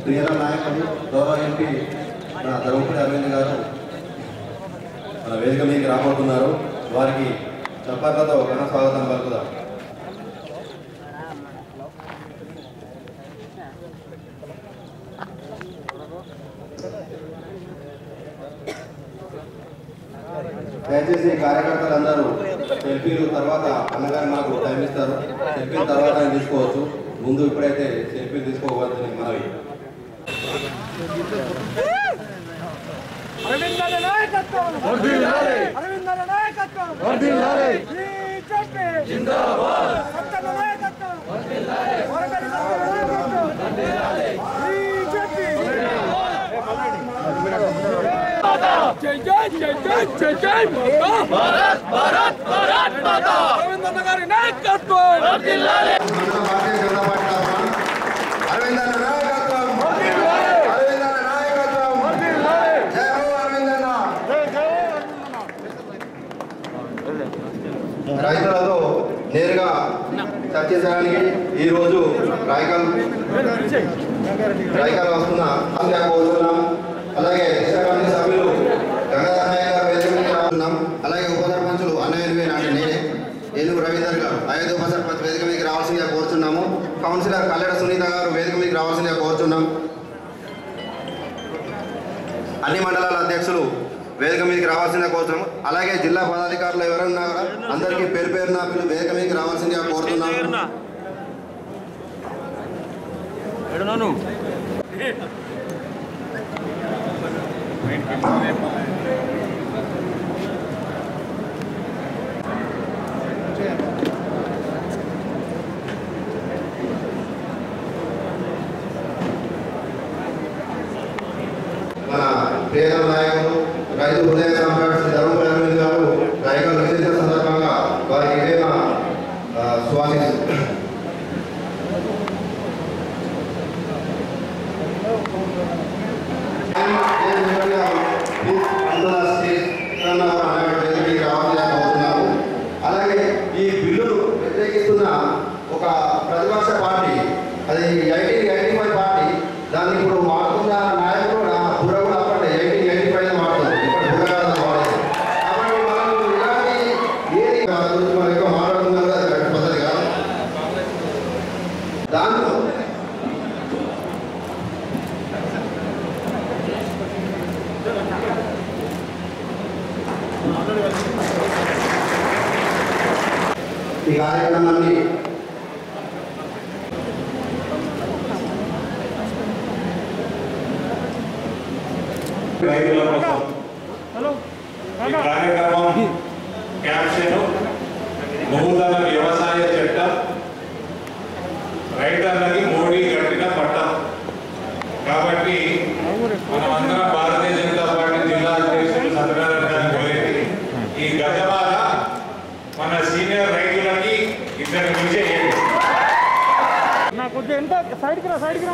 ప్రియర నాయకులు గౌరవ ఎంపీ మన ధర్మపురి అరవింద్ గారు మన వేదిక మీదకి రాబోతున్నారు వారికి చప్పట్లతో ఘన స్వాగతం పలుకుదాం దయచేసి కార్యకర్తలందరూ సెల్ఫీలు తర్వాత అన్నగారు మనకు టైం ఇస్తారు సెల్ఫీల తర్వాత ఆయన తీసుకోవచ్చు ముందు ఇప్పుడైతే సెల్ఫీలు తీసుకోవద్దని మనవి అరవిందల నాయకత్వం అరవిందల నాయకత్వం బీజేపీ జిందాబాద్ సత్తల నాయకత్వం వరకలి సత్తల నాయకత్వం బీజేపీ జై జై జై జై జై జై మాతా భారత్ భారత్ భారత్ మాతా అరవిందల గారి నాయకత్వం మన భారతీయ జనతా పార్టీ తరఫున అరవిందన్న నాయకత్వం అరవిందన్న నాయకత్వం జై హో అరవిందన్న రైతులతో నేరుగా చర్చించడానికి ఈరోజు రాయకల్ రాయకల్ వస్తున్న సంఖ్య కోరుతున్నాం అలాగే కమిటీ సభ్యులు గంగాధర్ నాయక్ గారు వేదిక మీద రాస్తున్నాం అలాగే ఉప సర్పంచులు అన్నయ్య అంటే నేనే ఏనుగు రవీందర్ గారు ఐదు ఉప సర్పంచ్ వేదిక మీదకి రావాల్సిందిగా కోరుతున్నాము కౌన్సిలర్ కల్లెడ సునీత గారు వేదిక మీదకి రావాల్సిందిగా కోరుతున్నాం అన్ని మండలాల అధ్యక్షులు వేదిక మీదకి రావాల్సిందిగా కోరుతున్నాము అలాగే జిల్లా పదాధికారులు ఎవరన్నా కూడా అందరికీ పేరు పేరున పిలు- వేదిక మీదకి రావాల్సిందిగా కోరుతున్నాము మన ప్రియతమ నాయకులు రైతు హృదయ సామ్రాట్ శ్రీ ధర్మపురి అరవింద్ గారు రాయకల్ విశేష సందర్భంగా వారికి ఇదే మా ఆ, స్వాగతం అలాగే ఈ బిల్లును వ్యతిరేకిస్తున్న ఒక ప్రతిపక్ష పార్టీ అది ఎయిటీన్ ఎయిటీ ఫైవ్ పార్టీ దాన్ని ఇప్పుడు మారుతున్న నాయకుడు నా బుర్ర కూడా అప్పటి ఎయిటీన్ ఎయిటీ ఫైవ్ మారుతుంది ఇప్పుడు బుర్ర కాదు వాడేది కాబట్టి మనం ఇలాంటి ఏది దాని గురించి మనం ఎక్కువ మాట్లాడుతున్నాం కదా అది కరెక్ట్ పద్ధతి కాదు దాంట్లో ఈ కార్యక్రమాన్ని రైతుల కోసం ఈ కార్యక్రమం క్యాప్షన్ నూతన వ్యవసాయ చట్టం రైతన్నకి మోడీ కట్టిన పట్టం కాబట్టి మనం అందరం భారతీయ జనతా పార్టీ జిల్లా అధ్యక్షులు సత్యనారాయణ గారిని కోరేది ఈ గజమాల మన సీనియర్ రైతులకి ఇద్దరి గురించి నా కొద్దిగా ఎంత సైడ్కి రా సైడ్కి రా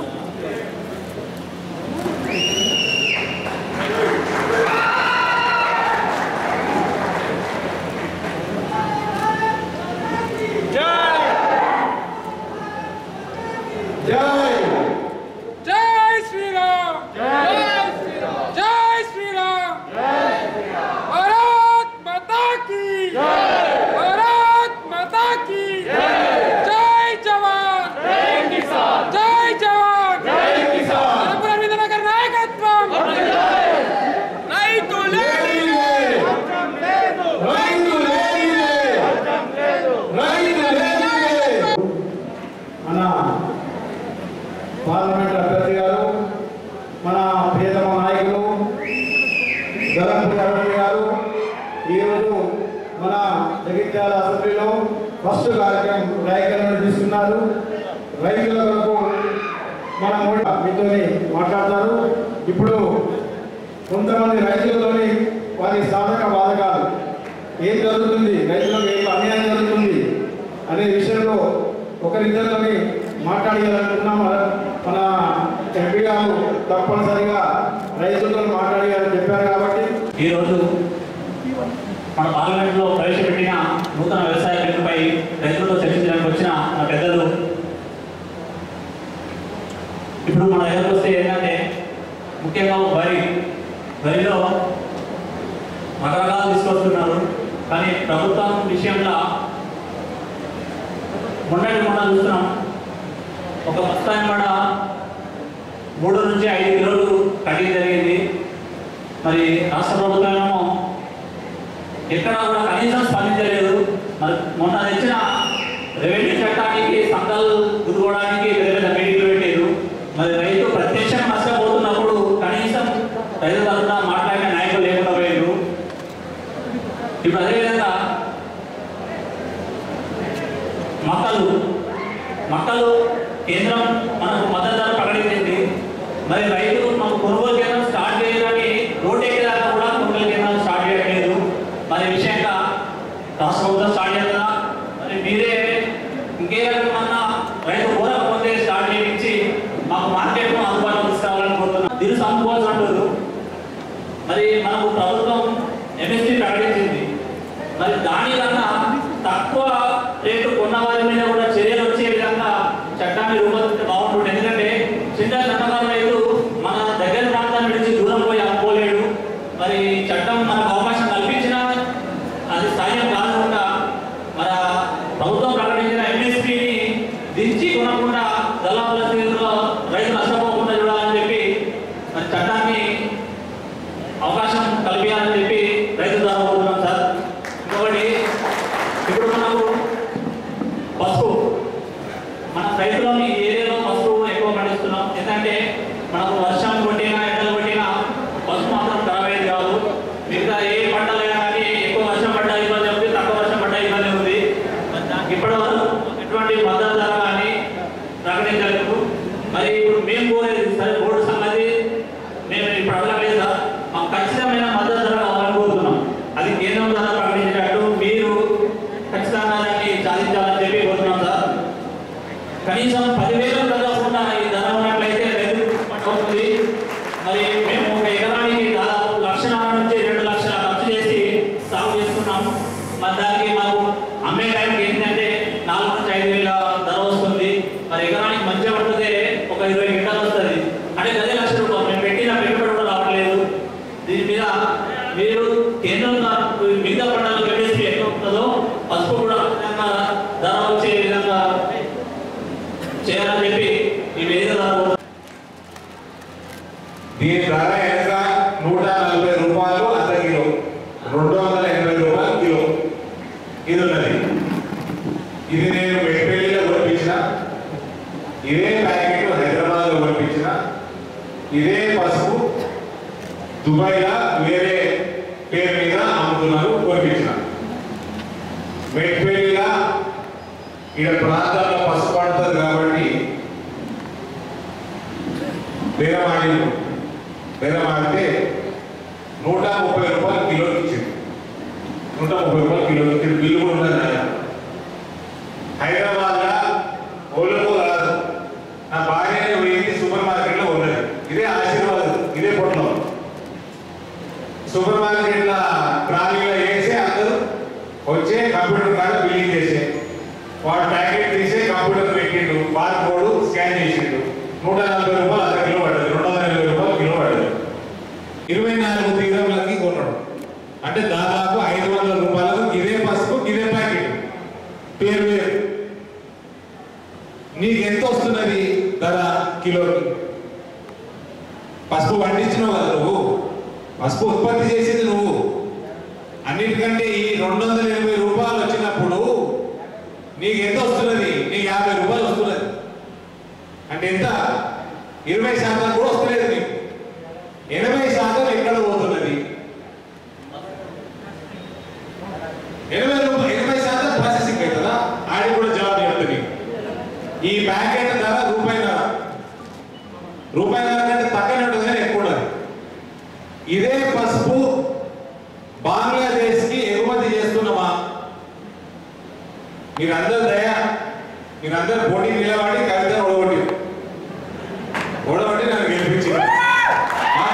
జై శ్రీరామ్ జై శ్రీరామ్ జై శ్రీరామ్ జై శ్రీరామ్ భారత్ మాతా కీ భారత్ మాతా కీ జై జవాన్ జై కిసాన్ జై జవాన్ జై కిసాన్ త్రిపుర విధనగర్ నాయకత్వం రైతు లేనిదే రైతు లేనిదే రైతు లేనిదే మన పార్లమెంట్ అభ్యర్థి గారు మన ప్రియతమ నాయకులు గలంపూడి అరవింద్ గారు ఈరోజు మన జగిత్యాల అసెంబ్లీలో ఫస్ట్ కార్యక్రమం రాయకలను తీసుకున్నారు రైతుల కొరకు మన మోడీ మీతో మాట్లాడతారు ఇప్పుడు కొంతమంది రైతులతోని వారి సాధక బాధకాలు ఏం జరుగుతుంది రైతులకు ఏం అన్యాయం జరుగుతుంది అనే విషయంలో ఒకరిద్దరితో మాట్లాడాలనుకున్నాం మన ఎంపీ గారు తప్పనిసరిగా రైతులతో మాట్లాడాలని చెప్పారు కాబట్టి ఈరోజు మన పార్లమెంట్లో ప్రవేశపెట్టిన నూతన వ్యవసాయ బిల్లుపై రైతులతో చర్చించడానికి వచ్చిన మన పెద్దలు ఇప్పుడు మన దగ్గరకు వస్తే ముఖ్యంగా వరి వరిలో రకరకాలు తీసుకొస్తున్నారు కానీ ప్రభుత్వం విషయంలో మొన్నటి మొన్న చూస్తున్నాం ఒక బస్తాయి కూడా మూడు నుంచి ఐదు కిలోలు కటింగ్ జరిగింది మరి రాష్ట్ర ప్రభుత్వం ఏమో ఎక్కడ కూడా కనీసం స్పందించలేదు మరి మొన్న తెచ్చిన రెవెన్యూ చట్టానికి సంఘాలు కుదుకోవడానికి పెద్ద పెద్ద మీటింగ్లు పెట్టారు మరి రైతు ప్రత్యక్షంగా నష్టపోతున్నప్పుడు కనీసం రైతు తరఫున మాట్లాడిన నాయకులు లేకుండా పోయారు ఇప్పుడు అదేవిధంగా మొక్కలు మొక్కలు కేంద్రం మనకు మద్దతు ధర ప్రకటించింది మరి రైతు మనకు కొనుగోలు కేంద్రం స్టార్ట్ చేయడానికి రోడ్ ఎక్కేదాకా కూడా కొనుగోలు కేంద్రం స్టార్ట్ చేయట్లేదు మరి ఈ విషయంగా రాష్ట్ర ప్రభుత్వం స్టార్ట్ చేస్తుందా మరి మీరే ఇంకే రకమన్నా రైతు కోరకపోతే స్టార్ట్ చేయించి మాకు మార్కెట్ అందుబాటులో తీసుకురావాలని కోరుతున్నాం దీన్ని సంకోవచ్చు అంటారు మరి మనకు ప్రభుత్వం ఎంఎస్పీ ప్రకటించింది మరి దానికన్నా తక్కువ రేటు కొన్న వారి మీద కూడా చర్యలు వచ్చే విధంగా చట్టాన్ని రూపొందించే బాగుంటుంది ఎందుకంటే చిన్న సన్నకారు రైతు మన దగ్గర ప్రాంతాన్ని విడిచి దూరం పోయి అమ్ముకోలేడు మరి చట్టం మనకు అవకాశం కల్పించినా అది సాయం కాకుండా మన ప్రభుత్వం ప్రకటించిన ఎంఎస్పీని దించి కొనకుండా దళాల చేతిలో రైతు నష్టపోకుండా చూడాలని చెప్పి మరి చట్టాన్ని అవకాశం కల్పించాలని చెప్పి రైతు ద్వారా కోరుతున్నాం సార్ ఇంకొకటి ఇప్పుడు మనకు పసుపు మన రైతులని ఈ ఏరియాలో పసుపు ఎక్కువ పండిస్తున్నాం ఎందుకంటే మనకు వర్షం కొట్టినా ఎండలు కొట్టినా పసుపు మాత్రం ఖరాబ్ అయ్యేది కాదు మిగతా ఏ పంటలైనా కానీ ఎక్కువ వర్షం పడ్డా ఇబ్బంది ఉంది తక్కువ వర్షం పడ్డా ఇబ్బంది ఉంది మరి దానికి ఇప్పటి వరకు ఎటువంటి మద్దతు ధర కానీ ప్రకటించలేదు మరి ఇప్పుడు మేము కోరేది సరే బోర్డు సంగతి మేము ఇప్పుడు అడగలేదు సార్ మాకు ఖచ్చితమైన మద్దతు ధర కావాలని కోరుతున్నాం అది కేంద్రం ద్వారా ప్రకటించేటట్టు మీరు ఖచ్చితంగా దాన్ని సాధించాలని చెప్పి కోరుతున్నాం సార్ కనీసం పదివేలు కాకుండా ఈ ధర ఉన్నట్లయితే రైతు అవుతుంది మరి మేము ఒక ఎకరానికి దాదాపు లక్షన్నర నుంచి రెండు లక్షల ఖర్చు చేసి సాగు చేస్తున్నాం మరి దానికి మాకు అమ్మే టైంకి ఏంటంటే నాలుగు నుంచి ఐదు వేల ధర వస్తుంది మరి ఎకరానికి మంచిగా పడితే ఒక ఇరవై గిట్టాలు వస్తుంది అంటే అదే లక్ష రూపాయలు మేము పెట్టిన పెట్టుబడి కూడా రావట్లేదు దీని మీద మీరు కేంద్రం ద్వారా మిగతా పంటలకు ఎంఎస్పీ ఎట్లా ఉంటుందో పసుపు కూడా ఆ విధంగా ధర వచ్చే విధంగా చేయాలని చెప్పి ఈ వేదిక ద్వారా కోరుతున్నాం. దీని ధర ఎంత నూట నలభై రూపాయలు అర్ధ కిలో రెండు వందల ఎనభై రూపాయలు కిలో ఇది ఉన్నది ఇది నేను మెట్పల్లిలో కొనిపించిన ఇదే ప్యాకెట్ హైదరాబాద్లో కొనిపించిన ఇదే పసుపు దుబాయ్లో వేరే పేరు మీద అమ్ముతున్నారు కొనిపించిన మెట్పల్లిలో ఇక్కడ ప్రాంతాల్లో పసుపు పడుతుంది కాబట్టి బేరం ఆడిండు బేరం ఆడితే నూట ముప్పై రూపాయలు కిలోకి ఇచ్చింది నూట ముప్పై రూపాయలు కిలోకి ఇచ్చింది బిల్లు కూడా ఉన్నది ఆయన హైదరాబాద్లో ఓళ్ళకు కాదు నా భార్య పోయింది సూపర్ మార్కెట్లో ఉన్నది ఇదే ఆశీర్వాద్ ఇదే పొట్టలో సూపర్ మార్కెట్ల ట్రాలీలో వేసి అందరూ వచ్చే కంప్యూటర్ కాడ బిల్లింగ్ చేసే వాడు ప్యాకెట్ తీసి కంప్యూటర్ పెట్టిండు బార్ కోడ్ స్కాన్ చేసిండు నూట నలభై రూపాయలు అర్ధ కిలో పడ్డది రెండు వందల ఎనభై రూపాయలు కిలో పడ్డది ఇరవై నాలుగు తీరములకి కొన్నాడు అంటే దాదాపు ఐదు వందల రూపాయలకు ఇదే పసుపు ఇదే ప్యాకెట్ పేరు వేరు నీకు ఎంత వస్తున్నది ధర కిలోకి పసుపు పండించినావు కదా నువ్వు పసుపు ఉత్పత్తి చేసింది నువ్వు అన్నిటికంటే ఈ రెండు వందల ఎనభై రూపాయలు వచ్చినప్పుడు నీకు ఎంత వస్తున్నది నీకు యాభై రూపాయలు వస్తున్నది అంటే ఎంత ఇరవై శాతం కూడా వస్తలేదు నీకు ఎనభై శాతం ఎక్కడ పోతున్నది ఎనభై రూపాయలు ఎనభై శాతం ప్రాసెసింగ్ అవుతుందా ఆడి కూడా జవాబు చెప్తుంది ఈ ప్యాకెట్ ధర రూపాయిన్నర రూపాయిన్నర కంటే తక్కువనే ఉంటుంది కానీ ఎక్కువ ఉండదు ఇదే పసుపు బంగ్లాదేశ్ కి ఎగుమతి చేస్తున్నామా మీరందరూ దయ మీరందరూ పోటీ నిలబడి కవిత ఓడగొట్టి ఓడగొట్టి నన్ను గెలిపించింది ఆ?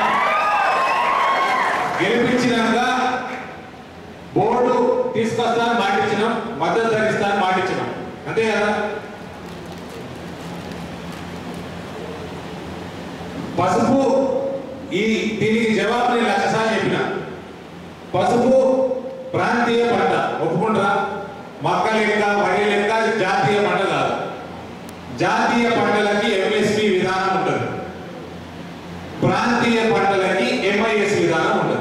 గెలిపించినాక బోర్డు తీసుకొస్తాను మాటించినాం మద్దతు ధరిస్తాను మాటించినాం అంతే కదా పసుపు ఈ దీనికి జవాబు నేను లక్షసార్లు చెప్పిన పసుపు ప్రాంతీయ పంట ఒప్పుకుంటారా మక్క లెక్క వరి లెక్క జాతీయ పంట కాదు జాతీయ పంటలకి ఎంఎస్పి విధానం ఉంటుంది ప్రాంతీయ పంటలకి ఎంఐఎస్ విధానం ఉంటుంది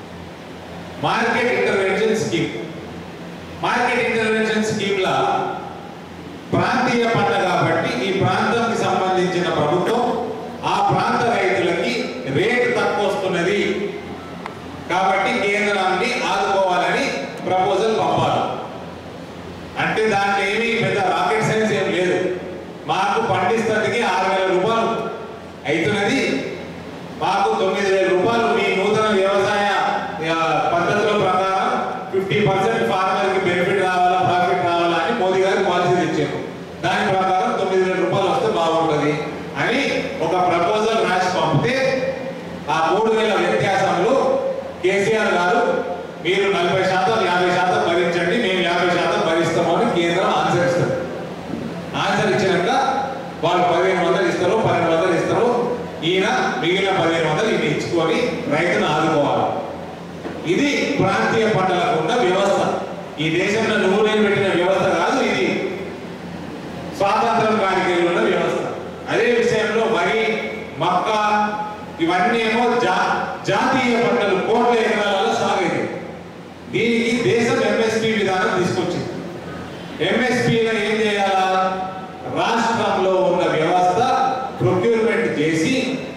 market intervention scheme market intervention scheme లా ప్రాంతీయ పంట కాబట్టి ఈ ప్రాంతానికి సంబంధించిన ప్రభుత్వం ఆ ప్రాంత రైతులకి రేటు తక్కువ వస్తున్నది కాబట్టి కేంద్రాన్ని ఆదుకోవాలని ప్రపోజల్ పంపాలి అంటే దాంట్లో ఏమీ పెద్ద రాకెట్ సైన్స్ ఏం లేదు మాకు పండిస్తానికి ఆరు వేల రూపాయలు అవుతున్నది మాకు తొమ్మిది వేల రూపాయలు మీ నూతన వ్యవసాయ ఆ, పద్ధతుల ప్రకారం ఫిఫ్టీ పర్సెంట్ ఫార్మర్కి బెనిఫిట్ రావాలా ప్రాఫిట్ రావాలా అని మోదీ గారు పాలసీ ఇచ్చారు దాని ప్రకారం తొమ్మిది వేల రూపాయలు వస్తే బాగుంటుంది అని ఒక ప్రపోజల్ రాసి పంపితే ఆ మూడు వేల వ్యత్యాసంలో కేసీఆర్ గారు మీరు నలభై శాతం యాభై శాతం భరించండి మేము యాభై శాతం భరిస్తామని కేంద్రం ఆన్సర్ ఇస్తారు ఆన్సర్ ఇచ్చినాక వాళ్ళు పదిహేను వందలు ఇస్తారు పన్నెండు వందలు ఇస్తారు ఈయన మిగిలిన పదిహేను వందలు ఈయన ఇచ్చుకొని రైతును ఆదుకోవాలి ఇది ప్రాంతీయ పంటలకు ఉన్న వ్యవస్థ ఈ దేశంలో నువ్వు నేను పెట్టిన వ్యవస్థ కాదు ఇది స్వాతంత్రం కానికి ఉన్న వ్యవస్థ అదే విషయంలో వరి మక్క ఇవన్నీ ఏమో జా జాతీయ పంటలు కోట్ల ఎకరాలలో సాగేది దీనికి దేశం ఎంఎస్పి విధానం తీసుకొచ్చింది ఎంఎస్పీలో ఏం చేయాలా రాష్ట్రంలో ఉన్న వ్యవస్థ ప్రొక్యూర్మెంట్ చేసి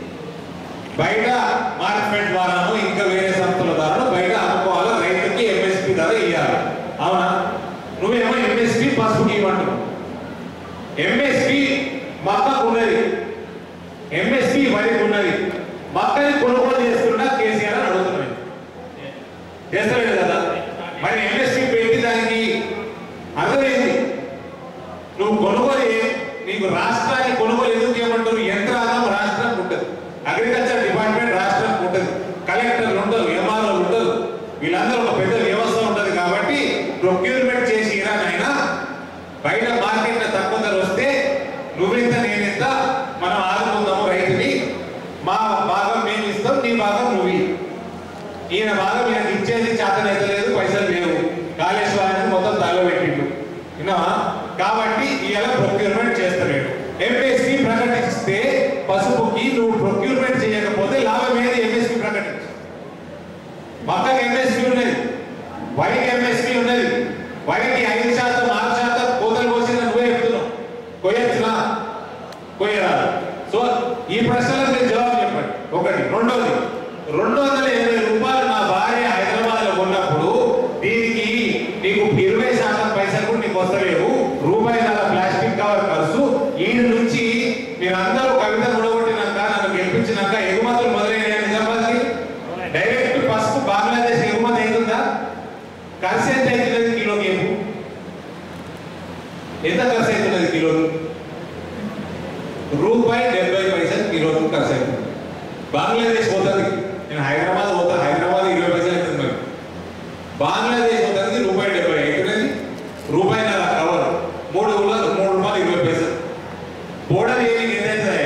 బయట మార్కెట్ ద్వారాను ఇంకా వేరే సంస్థల ద్వారాను బయట అమ్ముకోవాలా రైతుకి ఎంఎస్పి ధర ఇవ్వాలి అవునా నువ్వేమో ఎంఎస్పి పసుపుకి ఇవ్వంటున్నావు ఎంఎస్పి మక్కకు ఉన్నది ఎంఎస్పి వరికి ఉన్నది మక్కని కొనుగోలు చేస్తున్నా కేసీఆర్ అని అడుగుతున్నాయి చేస్తలేదు కదా మరి ఎంఎస్పి పెట్టి దానికి అర్థమైంది నువ్వు కొనుగోలు ఏ- నీకు రాష్ట్రాన్ని కొనుగోలు ఎందుకు చేయమంటారు యంత్రాంగం రాష్ట్రానికి ఉంటుంది అగ్రికల్చర్ డిపార్ట్మెంట్ రాష్ట్రానికి ఉంటుంది కలెక్టర్లు ఉండరు ఎంఆర్ఓలు ఉండరు వీళ్ళందరూ ఒక పెద్ద వ్యవస్థ ఉంటుంది కాబట్టి ప్రొక్యూర్మెంట్ చేసి ఇరా నాయనా బయట మార్కెట్ తక్కువ ధర వస్తే నువ్వెంత నేనెంత మనం ఆదుకుందాము రైతుని మా భాగం మేము ఇస్తాం నీ భాగం నువ్వు ఇయ్యి. ఈయన భాగం ఈయనకి ఇచ్చేది చేతనైతే లేదు పైసలు లేవు కాళేశ్వరానికి మొత్తం తగలబెట్టిండు విన్నావా కాబట్టి ఇవాళ ప్రొక్యూర్మెంట్ చేస్తలేడు ఎంఎస్పి ప్రకటిస్తే పసుపుకి నువ్వు ప్రొక్యూర్మెంట్ చేయకపోతే లాభం ఏది ఎంఎస్పి ప్రకటించు మక్కకి ఎంఎస్పి ఉన్నది వరికి ఎంఎస్పి ఉన్నది వరికి ఐదు శాతం ఆరు శాతం కోతలు పోసిన నువ్వే చెప్తున్నావు కొయ్యచ్చునా కొయ్యరాదు సో ఈ ప్రశ్నలకు నేను జవాబు చెప్పండి ఒకటి రెండోది రెండు వందల ఇరవై రూపాయలు నా భార్య హైదరాబాద్ లో ఉన్నప్పుడు దీనికి నీకు ఇరవై శాతం పైసలు కూడా నీకు వస్తలేవు రూపాయి నాలుగు ప్లాస్టిక్ కవర్ ఖర్చు ఈయన నుంచి మీరందరూ కవిత గుడగొట్టినాక నన్ను గెలిపించినాక ఎగుమతులు మొదలైన నిజామాబాద్కి డైరెక్ట్ పసుపు బంగ్లాదేశ్ ఎగుమతి అవుతుందా ఖర్చు ఎంత అవుతున్నది కిలోకి ఏమో ఎంత ఖర్చు అవుతున్నది కిలోకి రూపాయి డెబ్బై పైసలు కిలోకి ఖర్చు అవుతుంది బంగ్లాదేశ్ పోతుంది నేను హైదరాబాద్ పోతా హైదరాబాద్ ఇరవై పైసలు అవుతుంది మరి బంగ్లాదేశ్ పోతుంది రూపాయి డెబ్బై అవుతున్నది రూపాయి నెల కవర్ మూడు రూపాయలు మూడు రూపాయలు ఇరవై పైసలు పోవడం ఏమి ఎంత అవుతుంది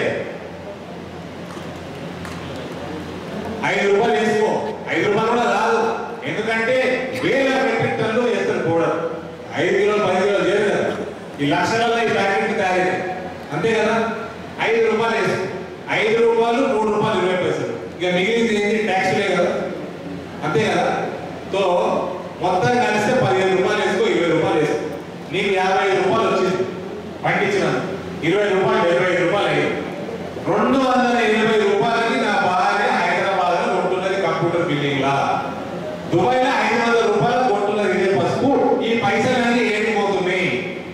ఐదు రూపాయలు వేసుకో ఐదు రూపాయలు కూడా రాదు ఎందుకంటే వేల మెట్రిక్ టన్నులు వేస్తారు పౌడర్ ఐదు కిలోలు పది కిలోలు చేయరు కదా ఈ లక్షలలో ఈ ప్యాకెట్ తయారు అంతే కదా ఐదు రూపాయలు వేసుకో ఐదు రూపాయలు మూడు రూపాయలు ఇరవై పైసలు ఇక మిగిలింది ఏంటి ట్యాక్స్లే కదా అంతే కదా సో మొత్తం కలిస్తే పదిహేను రూపాయలు వేసుకో ఇరవై రూపాయలు వేసుకో నీకు యాభై ఐదు రూపాయలు వచ్చింది పండించిన ఇరవై రూపాయలు డెబ్బై ఐదు రూపాయలు అయ్యింది రెండు వందల ఎనభై రూపాయలకి నా భార్య హైదరాబాద్ లో కొంటున్నది కంప్యూటర్ బిల్డింగ్ లా దుబాయ్ లో ఐదు వందల రూపాయలు కొంటున్నది ఇదే పసుపు ఈ పైసలన్నీ ఏడిపోతున్నాయి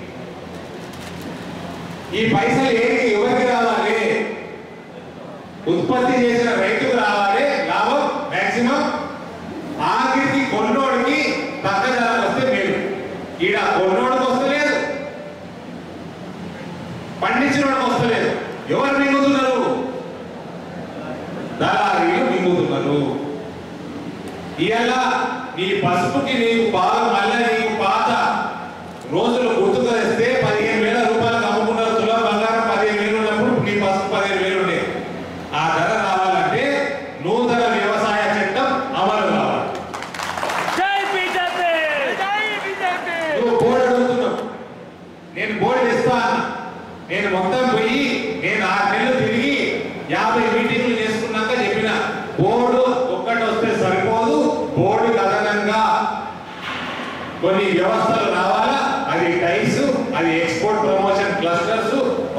ఈ పైసలు ఏడికి ఎవరికి రావాలి ఉత్పత్తి చేసిన రైతుకు రావాలి లాభం మాక్సిమం ఆఖరికి కొన్నోడికి తక్కువ ధర వస్తే మేలు ఈడ కొన్నోడికి వస్తలేదు పండించిన వాడికి వస్తలేదు ఎవరు మింగుతున్నారు దళారీలు మింగుతున్నారు ఇవాళ నీ పసుపుకి నీకు బాగా మళ్ళీ నీకు పాత రోజులు గుర్తుకు తెస్తే పదిహేను వేల రూపాయలకు అమ్ముకున్నారు తులా బంగారం పదిహేను వేలు ఉన్నప్పుడు నీ పసుపు పదిహేను వేలు ఉండే ఆ ధర రావాలంటే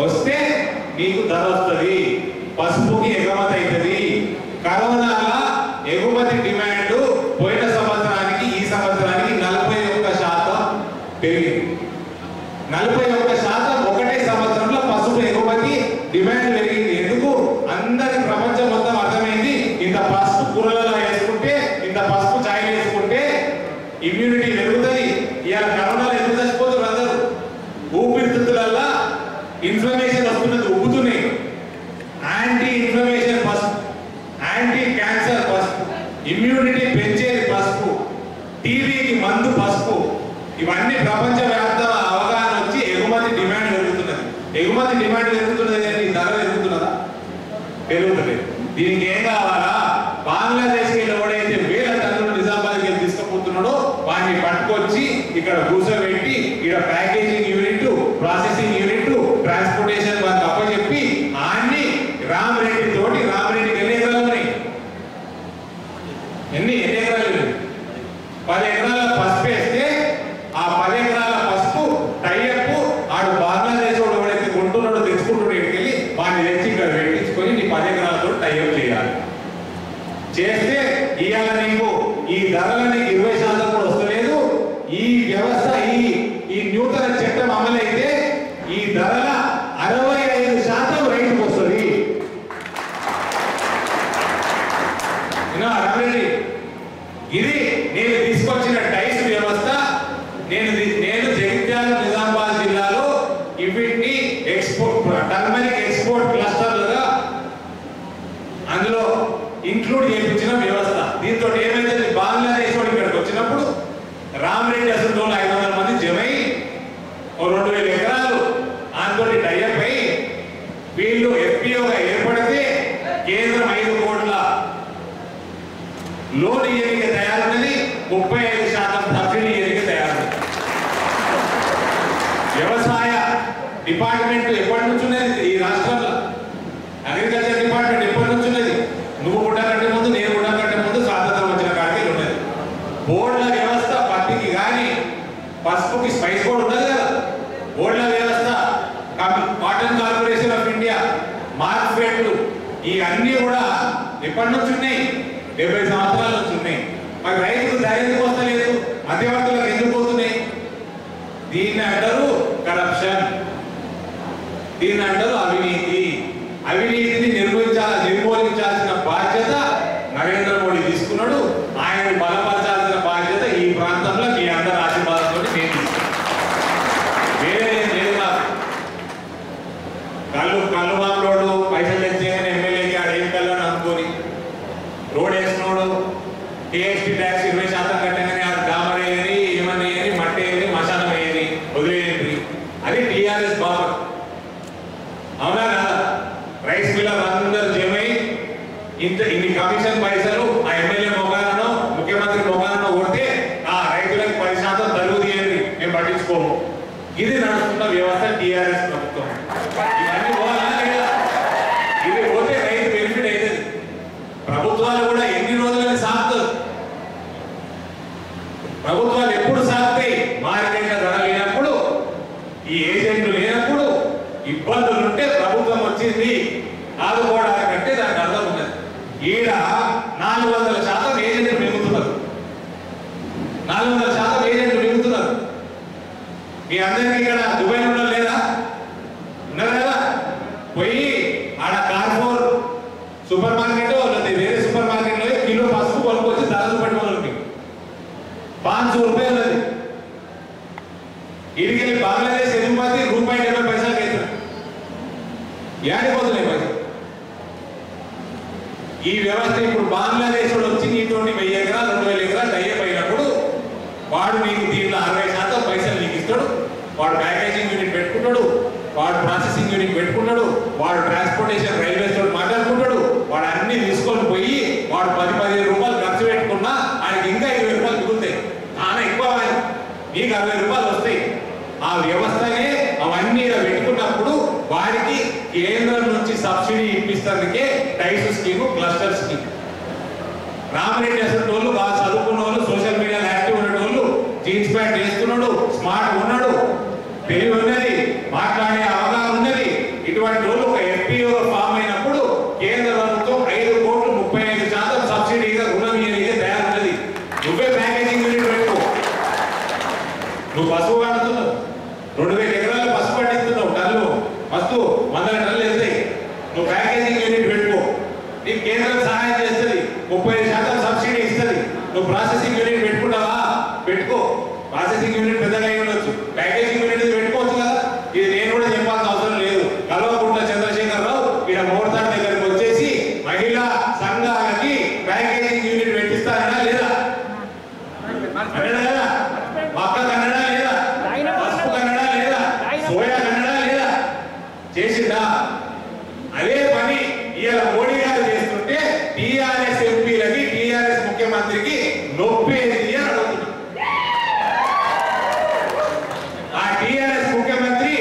వస్తే మీకు ధర వస్తుంది పసుపుకి ఎగుమతి అవుతుంది కరోనాల ఎగుమతి డిమాండ్ పోయిన సంవత్సరానికి ఈ సంవత్సరానికి నలభై ఒక్క శాతం పెరిగింది నలభై ఒక్క శాతం ఒకటే సంవత్సరంలో పసుపు ఎగుమతి డిమాండ్ పెరిగింది ఎందుకు అందరి ప్రపంచం మొత్తం అర్థమైంది ఇంత పసుపు కూరలలో వేసుకుంటే ఇంత పసుపు చాయ్ వేసుకుంటే ఇమ్యూనిటీ పెరుగుతుంది ఇవాళ కరోనాలో ఎందుకు చచ్చిపోతున్నారు అందరూ ఊపిరితిత్తులల్లా ఇన్ఫ్లమేషన్ వస్తున్నది ఉబ్బుతున్నాయి యాంటీ ఇన్ఫ్లమేషన్ పసుపు యాంటీ క్యాన్సర్ పసుపు ఇమ్యూనిటీ పెంచేది పసుపు టీవీకి మందు పసుపు ఇవన్నీ ప్రపంచ వ్యాప్త అవగాహన వచ్చి ఎగుమతి డిమాండ్ పెరుగుతున్నది ఎగుమతి డిమాండ్ పెరుగుతున్నది అని ధర పెరుగుతున్నదా పెరుగుతుంది దీనికి ఏం కావాలా బంగ్లాదేశ్కి వెళ్ళి ఎవడైతే వేల టన్నులు నిజామాబాద్కి వెళ్ళి తీసుకుపోతున్నాడో వాడిని పట్టుకొచ్చి ఇక్కడ కూర్చోబెట్టి ఇక్కడ packaging unit processing unit transportation వారికి అప్పచెప్పి ఆన్ని రామరెడ్డి తోటి రామరెడ్డికి ఎన్ని ఎకరాలు ఉన్నాయి ఎన్ని ఎన్ని ఎకరాలు ఉన్నాయి? పది ఎకరాల పసుపు వేస్తే ఆ పది ఎకరాల పసుపు టైఅప్ ఆడు బంగ్లాదేశ్ వాడు ఎవడైతే కొంటున్నాడో తెచ్చుకుంటున్నాడో ఇక్కడికి వెళ్ళి వాడిని తెచ్చి ఇక్కడ పెట్టించుకొని నీ పది ఎకరాలతో టైఅప్ చేయాలి చేస్తే ఇవాళ నీకు ఈ ధరల నీకు ఇరవై శాతం కూడా వస్తలేదు ఈ వ్యవస్థ ఈ ఈ నూతన చట్టం అమలైతే ఈ ధరల అరవై ఐదు శాతం రైతుకు వస్తుంది విన్నా రమరెడ్డి ఇది నేను తీసుకొచ్చిన టైస్ వ్యవస్థ నేను ది- నేను జగిత్యాల నిజామాబాద్ జిల్లాలో ఇవిటిని ఎక్స్పోర్ట్ టర్మరిక్ ఎక్స్పోర్ట్ క్లస్టర్లుగా అందులో ఇంక్లూడ్ చేయించిన వ్యవస్థ దీంతో ఏమైతే బంగ్లాదేశ్ వాడు ఇక్కడికి వచ్చినప్పుడు రామరెడ్డి అసలు ఐదు వందల మంది జమై ఓ రెండు వేల ఎకరాలు ఆంతోటి టైఅప్ అయి వీళ్ళు ఎఫ్పిఓగా ఏర్పడితే కేంద్రం ఐదు కోట్ల లోన్ ఇయ్యడానికి తయారున్నది ముప్పై ఐదు శాతం సబ్సిడీ ఇయ్యడానికి తయారున్నది వ్యవసాయ డిపార్ట్మెంట్ ఎప్పటి నుంచి ఉన్నది ఈ రాష్ట్రంలో అగ్రికల్చర్ డిపార్ట్మెంట్ ఎప్పటి నుంచి ఉన్నది నువ్వు పుట్టకంటే ముందు నేను పుట్టకంటే ముందు స్వాతంత్రం వచ్చిన కాడికి ఉన్నది బోర్డుల వ్యవస్థ పత్తికి కానీ పసుపుకి స్పైస్ బోర్డు ఉన్నది కదా బోర్డుల వ్యవస్థ కం- కాటన్ కార్పొరేషన్ ఆఫ్ ఇండియా మార్కెట్లు ఈ అన్ని కూడా ఎప్పటి నుంచి ఉన్నాయి డెబ్బై సంవత్సరాల నుంచి ఉన్నాయి మరి రైతుకు ధర ఎందుకు వస్తలేదు మధ్యవర్తులకు ఎందుకు పోతున్నాయి దీన్ని అంటారు కరప్షన్ దీన్ని అంటారు అవినీతి అవినీతిని నిర్వహించాల నిర్మూలించాల్సిన బాధ్యత నరేంద్ర మోడీ తీసుకున్నాడు ఆయన్ని బలపరచాల్సిన బాధ్యత ఈ ప్రాంతంలో మీ అందరి ఆశీర్వాదంతో నేను తీసుకున్నాను వేరే ఏం లేదు నాకు కళ్ళు కళ్ళు మామలోడు పైసలు తెచ్చేయని ఎమ్మెల్యేకి ఆడేం కళ్ళని అనుకోని రోడ్ వేసినోడు టీఎస్టీ ట్యాక్స్ ఇరవై శాతం కట్టగానే అది డామర్ వేయని ఏమని వేయని మట్టి వేయని మశానం వేయని వదిలేయండి అది టీఆర్ఎస్ బాబర్ అవునా కదా రైస్ మిల్లర్ అందరు జమై ఇంత ఇన్ని కమిషన్ పైసలు ఆ ఎమ్మెల్యే మొగానో ముఖ్యమంత్రి మొగానో కొడితే ఆ రైతులకు పది శాతం తరుగు తీయండి మేము పట్టించుకోము ఇది నడుస్తున్న వ్యవస్థ టీఆర్ఎస్ ప్రభుత్వం ఇవన్నీ పోవాలా లేదా ఇది పోతే రైతు బెనిఫిట్ అవుతుంది ప్రభుత్వాలు కూడా ఎన్ని రోజులని సాగుతారు ప్రభుత్వాలు ఎప్పుడు సాగుతాయి మార్కెట్ ధర లేనప్పుడు ఈ ఏజెంట్లు లేనప్పుడు ఇబ్బందులు ఉంటే ప్రభుత్వం వచ్చింది ఆదుకోవడానికంటే దానికి అర్థం ఉన్నది ఈడ నాలుగు వందల శాతం ఏజెంట్లు మిగులుతున్నారు నాలుగు వందల శాతం ఏజెంట్లు మిగులుతున్నారు మీ అందరికీ ఇక్కడ దుబాయ్ ఉండడం లేదా ఉన్నారు కదా పోయి ఆడ కార్ఫోర్ సూపర్ మార్కెట్ లేదా వేరే సూపర్ మార్కెట్ లో కిలో పసుపు కొనుక్కొచ్చి ధర చూపెట్టి వాళ్ళకి పాంచ్ సో రూపాయలు ఉన్నది ఇడికెళ్ళి బంగ్లాదేశ్ ఎగుమతి రూపాయి డెబ్బై పైసలకి అవుతుంది ఏడిపోతున్నాయి పైసలు ఈ వ్యవస్థ ఇప్పుడు బంగ్లాదేశ్ వాడు వచ్చి నీతోటి వెయ్యి ఎకరాలు రెండు వేల ఎకరాలు టైప్ అయినప్పుడు వాడు నీకు దీంట్లో అరవై శాతం పైసలు నీకు ఇస్తాడు వాడు ప్యాకేజింగ్ యూనిట్ పెట్టుకుంటాడు వాడు ప్రాసెసింగ్ యూనిట్ పెట్టుకుంటాడు వాడు ట్రాన్స్పోర్టేషన్ రైల్వేస్ తోటి మాట్లాడుకుంటాడు వాడు అన్ని తీసుకొని పోయి వాడు పది పదిహేను రూపాయలు ఖర్చు పెట్టుకున్నా ఆయనకి ఇంకా ఇరవై రూపాయలు మిగులుతాయి చాలా ఎక్కువ ఆయన. నీకు అరవై రూపాయలు వస్తాయి ఆ వ్యవస్థనే అవన్నీ ఇలా పెట్టుకున్నప్పుడు వారికి కేంద్రం నుంచి సబ్సిడీ ఇప్పిస్తానికే టైస్ స్కీమ్ క్లస్టర్ స్కీమ్ రామరెడ్డి అసలు వాళ్ళు బాగా చదువుకున్న వాళ్ళు సోషల్ మీడియాలో యాక్టివ్ ఉన్నోళ్ళు జీన్స్ ప్యాంట్ వేస్తున్నాడు స్మార్ట్ ఉన్నాడు తెలివి ఉన్నది మాట్లాడే అవగాహన ఉన్నది ఇటువంటి రోజు ఒక ఎఫ్పిఓ ఫామ్ అయినప్పుడు కేంద్ర ప్రభుత్వం ఐదు కోట్లు ముప్పై ఐదు శాతం సబ్సిడీగా రుణం ఇయ్యడానికి తయారున్నది నువ్వే ప్యాకేజింగ్ యూనిట్ పెట్టుకో నువ్వు పసుపు వాడుతున్నావు రెండు వేల ఎకరాలు పసుపు పండిస్తున్నావు టన్నులు మస్తు వందల టన్నులు వెళ్తాయి నువ్వు ప్యాకేజింగ్ యూనిట్ పెట్టుకో నీకు కేంద్రం సహాయం చేస్తుంది ముప్పై శాతం సబ్సిడీ ఇస్తుంది నువ్వు ప్రాసెసింగ్ యూనిట్ పెట్టుకుంటావా పెట్టుకో ప్రాసెసింగ్ యూనిట్ పెద్దగా అయి ఉండొచ్చు ప్యాకేజింగ్ యూనిట్ పెట్టుకోవచ్చు కదా ఇది నేను కూడా చెప్పాల్సిన అవసరం లేదు కల్వకుంట్ల చంద్రశేఖరరావు ఇక్కడ మోర్తాడ్ దగ్గరికి వచ్చేసి మహిళా సంఘాలకి ప్యాకేజింగ్ యూనిట్ పెట్టిస్తారనా లేదా కన్నడ లేదా మక్క కన్నడ లేదా పసుపు కన్నడ లేదా సోయా కన్నడ లేదా చేసిందా అదే పని ఇవాళ మోడీ గారు చేస్తుంటే టిఆర్ఎస్ ఎంపీలకి టిఆర్ఎస్ ముఖ్యమంత్రికి నొప్పేది అని అడుగుతున్నా ఆ టిఆర్ఎస్ ముఖ్యమంత్రి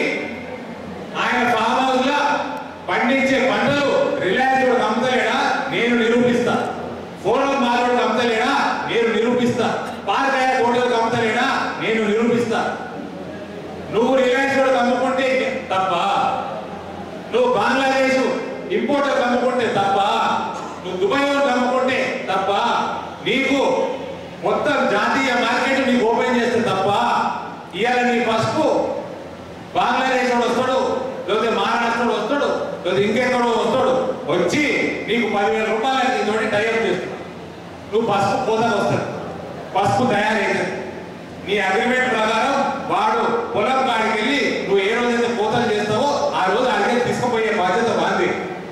ఆయన ఫామ్ హౌస్ లో పండించే పంటలు రిలయన్స్ వాడు అమ్ముతలేడా నేను నిరూపిస్తా ఫోరం మారోడు అమ్ముతలేడా నేను నిరూపిస్తా పారకాయ కోటలకు అమ్ముతలేడా నేను నిరూపిస్తా నువ్వు రిలయన్స్ వాడు అమ్ముకుంటే తప్ప నువ్వు బంగ్లాదేశ్ ఇంపోర్టర్ అమ్ముకుంటే తప్ప నువ్వు దుబాయ్ వాడు అమ్ముకుంటే తప్ప నీకు మొత్తం జాతీయ మార్కెట్ నీకు ఓపెన్ చేస్తే తప్ప ఇవాళ నీ పసుపు బంగ్లాదేశ్ వాడు వస్తాడు లేకపోతే మహారాష్ట్ర వాడు వస్తాడు లేకపోతే ఇంకెక్కడో వస్తాడు వచ్చి నీకు పదివేల రూపాయలు నీతోటి టైప్ చేస్తాడు నువ్వు పసుపు కోతకు వస్తాడు పసుపు తయారైంది నీ అగ్రిమెంట్ ప్రకారం వాడు పొలం కాడికి వెళ్ళి నువ్వు ఏ రోజైతే కోతలు చేస్తావో ఆ రోజు అడిగే తీసుకుపోయే బాధ్యత వాంది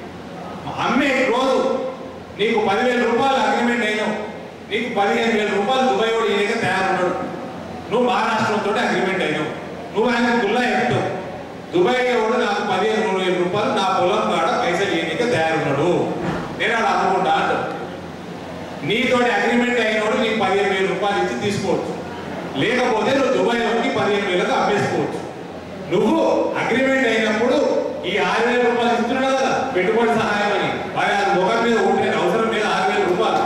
అమ్మే రోజు నీకు పదివేల రూపాయలు అగ్రిమెంట్ అయినావు నీకు పదిహేను వేల రూపాయలు దుబాయ్ వాడు ఈయనగా తయారున్నాడు నువ్వు మహారాష్ట్రతో అగ్రిమెంట్ అయినావు నువ్వు ఆయన గుల్లా చెప్తావు దుబాయ్ వాడు నాకు పదిహేను మూడు వేల రూపాయలు నా పొలం కాడ పైసలు ఈయనగా తయారున్నాడు నేను అలా అనుకుంటా అంటావు నీతోటి అగ్రిమెంట్ అయినోడు నీకు పదిహేను వేల రూపాయలు ఇచ్చి తీసుకోవచ్చు లేకపోతే నువ్వు దుబాయ్ లోకి పదిహేను వేలకు అమ్మేసుకోవచ్చు నువ్వు అగ్రిమెంట్ అయినప్పుడు ఈ ఆరు వేల రూపాయలు ఇస్తున్నాడు కదా పెట్టుబడి సహాయం అని మరి అది ముఖం మీద ఉంటే అవసరం మీద ఆరు వేల రూపాయలు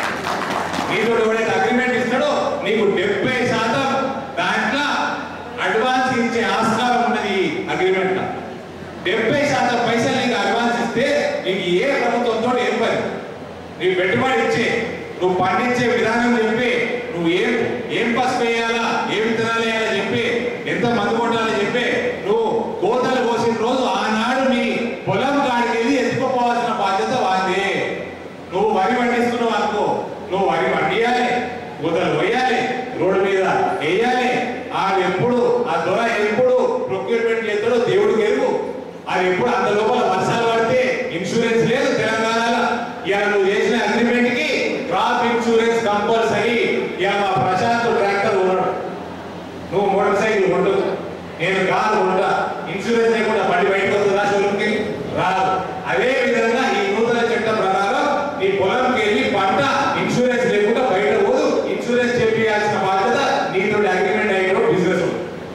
నీతో ఎవడైతే అగ్రిమెంట్ ఇస్తాడో నీకు డెబ్బై శాతం దాంట్లో అడ్వాన్స్ ఇచ్చే ఆస్కారం ఉన్నది అగ్రిమెంట్ డెబ్బై శాతం పైసలు నీకు అడ్వాన్స్ ఇస్తే నీకు ఏ ప్రభుత్వంతో ఏం పని నీకు పెట్టుబడి ఇచ్చే నువ్వు పండించే విధానం చెప్పి నువ్వు ఏం ఏం పసుపు వేయాలా ఏ విత్తనాలు వేయాలో చెప్పి ఎంత మందు కొట్టాలో చెప్పి నువ్వు కోతలు కోసిన రోజు ఆనాడు నీ పొలం కాడికి వెళ్ళి ఎత్తుకోపోవాల్సిన బాధ్యత వాంది నువ్వు వరి పండిస్తున్నావు అనుకో నువ్వు వరి పండియాలి కోతలు వేయాలి రోడ్డు మీద వేయాలి ఆ ఎప్పుడు ఆ దొర ఎప్పుడు ప్రొక్యూర్మెంట్ చేస్తాడో దేవుడికి ఎరుగు అది ఎప్పుడు అంత లోపల వర్షాలు పడితే ఇన్సూరెన్స్ లేదు తెలంగాణలో ఇవాళ నువ్వు చేసిన అగ్రిమెంట్ కి క్రాప్ ఇన్సూరెన్స్ కంపల్సరీ ఇవాళ మా ప్రశాంత్ ట్రాక్టర్ ఉన్నాడు నువ్వు మోటార్ సైకిల్ కొండు నేను కారు కొంటా ఇన్సూరెన్స్ లేకుండా బండి బయటకు వస్తుందా షోరూమ్కి రాదు అదే విధంగా ఈ నూతన చట్టం ప్రకారం నీ పొలంకి వెళ్ళి పంట ఇన్సూరెన్స్ లేకుండా బయట పోదు ఇన్సూరెన్స్ చేయాల్సిన బాధ్యత నీతో అగ్రిమెంట్ అయిన బిజినెస్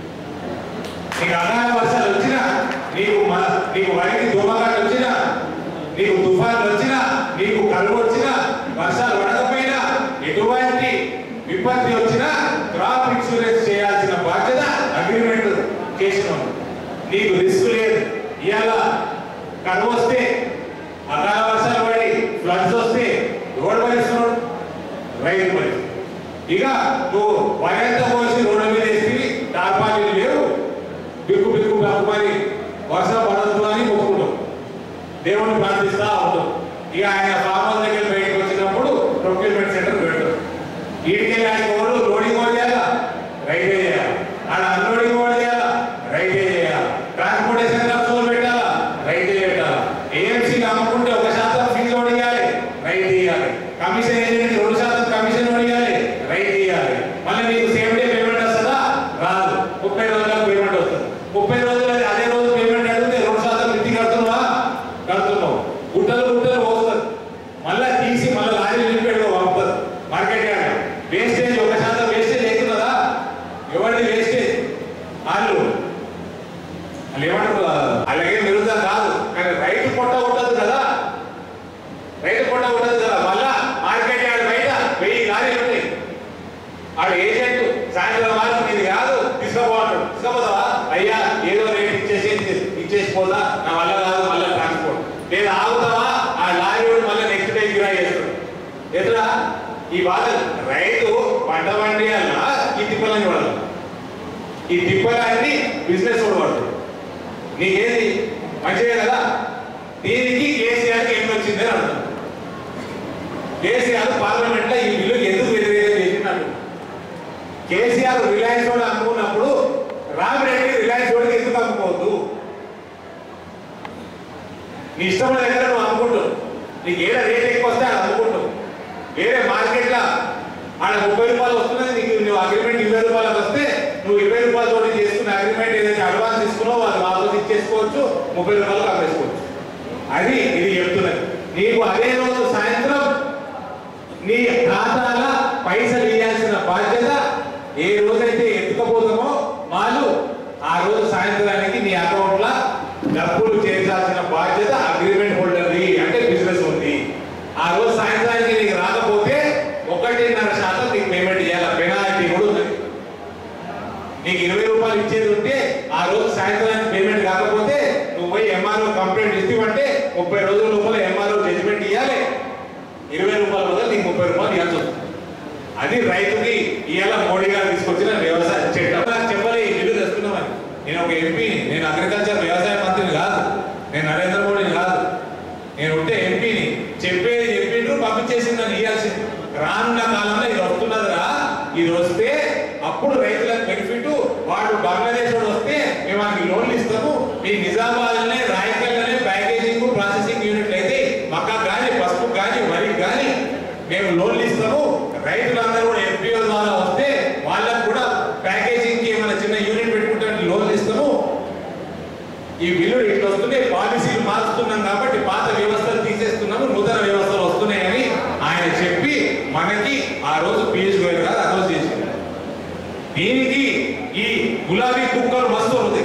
నీకు అకాల వర్షాలు వచ్చినా నీకు మన నీకు వరికి దోమకాటు వచ్చినా నీకు తుఫాన్లు వచ్చినా నీకు కరువు వచ్చినా వర్షాలు పడకపోయినా ఎటువంటి విపత్తి వచ్చినా క్రాప్ ఇన్సూరెన్స్ చేయాల్సిన బాధ్యత అగ్రిమెంట్ చేసినాం నీకు రిస్క్ లేదు ఇవాళ కరువు వస్తే అకాల వర్షాలు పడి ఫ్లడ్స్ వస్తే ఎవడు భరిస్తున్నాడు రైతు భరిస్తున్నాడు ఇక నువ్వు వయంత పోసి రోడ్డు మీద వేసి టార్పాలీలు లేవు బిక్కు బిక్కు మరి వర్షం పడదు అని మొక్కుకుంటాం దేవుని ప్రార్థిస్తా ఉంటాం ఇక ఆయన ఫామ్ హౌస్ దగ్గర బయటకు వచ్చినప్పుడు ప్రొక్యూర్మెంట్ సెంటర్ పెడతాం ఈడికెళ్ళి ఆయన ఓడు లోడింగ్ ఓడి చేయాలా రైల్వే చేయాలి ఆడ అన్లోడింగ్ ఓడి చేయాలా రైల్వే చేయాలి ట్రాన్స్పోర్టేషన్ ఖర్చులు పెట్టాలా రైల్వే పెట్టాలా ఏఎంసీ అమ్ముకుంటే ఒక శాతం ఫీజు ఓడియాలి రైట్ చేయాలి కమిషన్ ఏజెంట్ రెండు శాతం కమిషన్ ఓడియాలి రైట్ చేయాలి మళ్ళీ నీకు సేమ్ డే పేమెంట్ వస్తుందా రాదు ముప్పై రోజులకు పేమెంట్ వస్తుంది ముప్పై రోజులు అదే రోజు పేమెంట్ అడిగితే రెండు శాతం మిత్తి కడుతున్నావా కడుతున్నావు గుట్టలు గుట్టలు పోస్తుంది మళ్ళీ నా వల్ల కాదు మళ్ళీ ట్రాన్స్పోర్ట్ లేదా ఆగుతావా ఆ లారీ వాడు మళ్ళీ నెక్స్ట్ డే గిరా చేస్తాడు ఎదురా ఈ బాధ రైతు పంట పండి అలా ఈ తిప్పలని వాడు ఈ తిప్పలాన్ని బిజినెస్ వాడు వాడుతాడు నీకేది మంచిదే కదా దీనికి కేసీఆర్కి ఏం వచ్చింది అని అర్థం కేసీఆర్ పార్లమెంట్ లో ఈ బిల్లు ఎందుకు వ్యతిరేకం చేసినాడు కేసీఆర్ రిలయన్స్ వాడు అమ్ముకున్నప్పుడు రామిరెడ్డి రిలయన్స్ వాడికి ఎందుకు అమ్ముకోవద్దు నీ ఇష్టం దగ్గర నువ్వు అమ్ముకుంటావు నీకు ఏడ రేట్ ఎక్కువ వస్తే ఆడ అమ్ముకుంటావు వేరే మార్కెట్లో ఆడ ముప్పై రూపాయలు వస్తున్నది నీకు నువ్వు అగ్రిమెంట్ ఇరవై రూపాయలకు వస్తే నువ్వు ఇరవై రూపాయలు తోటి చేసుకున్న అగ్రిమెంట్ ఏదైతే అడ్వాన్స్ తీసుకున్నావో వాళ్ళు వాపస్ ఇచ్చేసుకోవచ్చు ముప్పై రూపాయలకు అమ్మేసుకోవచ్చు అది ఇది చెప్తున్నది నీకు అదే రోజు సాయంత్రం నీ ఖాతాల పైసలు ఇవ్వాల్సిన బాధ్యత ఏ రోజైతే ఎత్తుకపోతామో వాళ్ళు ఆ రోజు సాయంత్రానికి నీ అకౌంట్ లో డబ్బులు చేర్చాల్సిన బాధ్యత అగ్రిమెంట్ హోల్డర్ది అంటే బిజినెస్ ఉంది ఆ రోజు సాయంత్రానికి నీకు రాకపోతే ఒకటిన్నర శాతం నీకు పేమెంట్ చేయాలి పెనాల్టీ కూడా ఉంది నీకు ఇరవై రూపాయలు ఇచ్చేది ఉంటే ఆ రోజు సాయంత్రానికి పేమెంట్ కాకపోతే నువ్వు పోయి ఎంఆర్ఓ కంప్లైంట్ ఇస్తావంటే ముప్పై రోజుల లోపల ఎంఆర్ఓ జడ్జిమెంట్ ఇవ్వాలి ఇరవై రూపాయల బదులు నీకు ముప్పై రూపాయలు ఇవ్వాల్సి వస్తుంది అది రైతుకి ఇవాళ మోడీ గారు తీసుకొచ్చిన వ్యవసాయ చట్టం నాకు చెప్పలే ఈ బిల్లు తెస్తున్నామని నేను ఒక ఎంపీ నేను అగ్రికల్చర్ వ్యవసాయ మంత్రిని కాదు నేను నరేంద్ర మోడీని కాదు నేను ఉంటే ఎంపీని చెప్పేది చెప్పిండ్రు పంపించేసింది అని ఇవ్వాల్సింది రానున్న కాలంలో ఇది వస్తున్నదిరా ఇది వస్తే అప్పుడు రైతులకు బెనిఫిట్ వాడు బంగ్లాదేశ్ వాడు వస్తే మేము వానికి లోన్లు ఇస్తాము మీ నిజామాబాద్లోనే రాయకల్లోనే ప్యాకేజింగ్ ప్రాసెసింగ్ యూనిట్లు అయితే మక్క కానీ పసుపు కానీ వరి కానీ మేము లోన్లు ఇస్తాము రైతులందరూ కూడా ఎఫ్పిఓ ద్వారా వస్తే వాళ్ళకు కూడా ప్యాకేజింగ్ కి ఏమైనా చిన్న యూనిట్ పెట్టుకుంటే లోన్లు ఇస్తాము ఈ బిల్లులు ఇట్లా వస్తుంటే పాలసీలు మార్చుతున్నాం కాబట్టి పాత వ్యవస్థలు తీసేస్తున్నాము నూతన వ్యవస్థలు వస్తున్నాయని ఆయన చెప్పి మనకి ఆ రోజు పీయూష్ గోయల్ గారు అనౌన్స్ చేసింది దీనికి ఈ గులాబీ కుక్కలు మస్తు ఉంది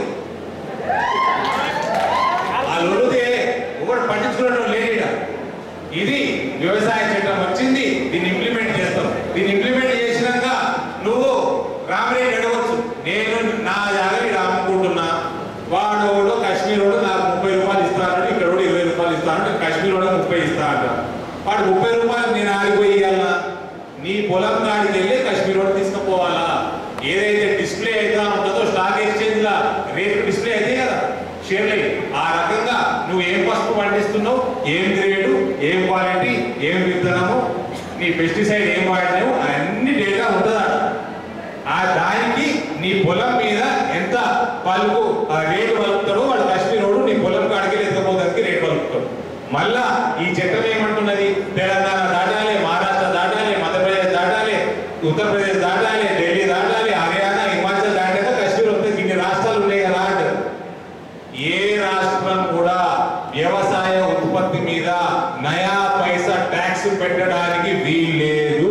ఆ లొరుదే ఒకటి పట్టించుకున్నట్టు లేడీడ ఇది వ్యవసాయ చట్టం వచ్చింది దీన్ని ఇంప్లిమెంట్ చేస్తాం దీన్ని ఇంప్లిమెంట్ చేసినాక నువ్వు రామరెడ్డి అడగవచ్చు నేను నా జాగని అమ్ముకుంటున్నా వాడోడు కాశ్మీర్ వాడు నాకు ముప్పై రూపాయలు ఇస్తాడు ఇక్కడ కూడా ఇరవై రూపాయలు ఇస్తాడు కాశ్మీర్ వాడు ముప్పై ఇస్తా అంట వాడు ముప్పై రూపాయలు నేను ఆగిపోయి ఇవ్వాలా నీ పొలం కాడికి వెళ్ళి కాశ్మీర్ వాడు తీసుకుపోవాలా ఏదైతే డిస్ప్లే అవుతా ఉంటుందో స్టాక్ ఎక్స్చేంజ్ లా రేపు డిస్ప్లే అయితే కదా షేర్లు ఆ రకంగా నువ్వు ఏం పసుపు పండిస్తున్నావు ఏం గ్రేడు ఏం క్వాలిటీ ఏం విత్తనము నీ పెస్టిసైడ్ ఏం వాడినావు అన్ని డేటా ఉంటుందా ఆ దానికి నీ పొలం మీద ఎంత పలుకు ఆ రేటు పలుకుతాడో వాడు కాశ్మీర్ వాడు నీ పొలం కాడికి ఎత్తుకపోతానికి రేటు పలుకుతాడు మళ్ళా ఈ చట్టం ఏమంటున్నది తెలంగాణ దాటాలి మహారాష్ట్ర దాటాలి మధ్యప్రదేశ్ దాటాలి ఉత్తరప్రదేశ్ దాటాలి ఢిల్లీ దాటాలి హర్యానా హిమాచల్ దాటాక కాశ్మీర్ వస్తే ఇన్ని రాష్ట్రాలు ఉన్నాయి కదా అంటారు ఏ రాష్ట్రం కూడా వ్యవసాయ ఉత్పత్తి మీద నయా పైసా ట్యాక్స్ పెట్టడానికి వీల్లేదు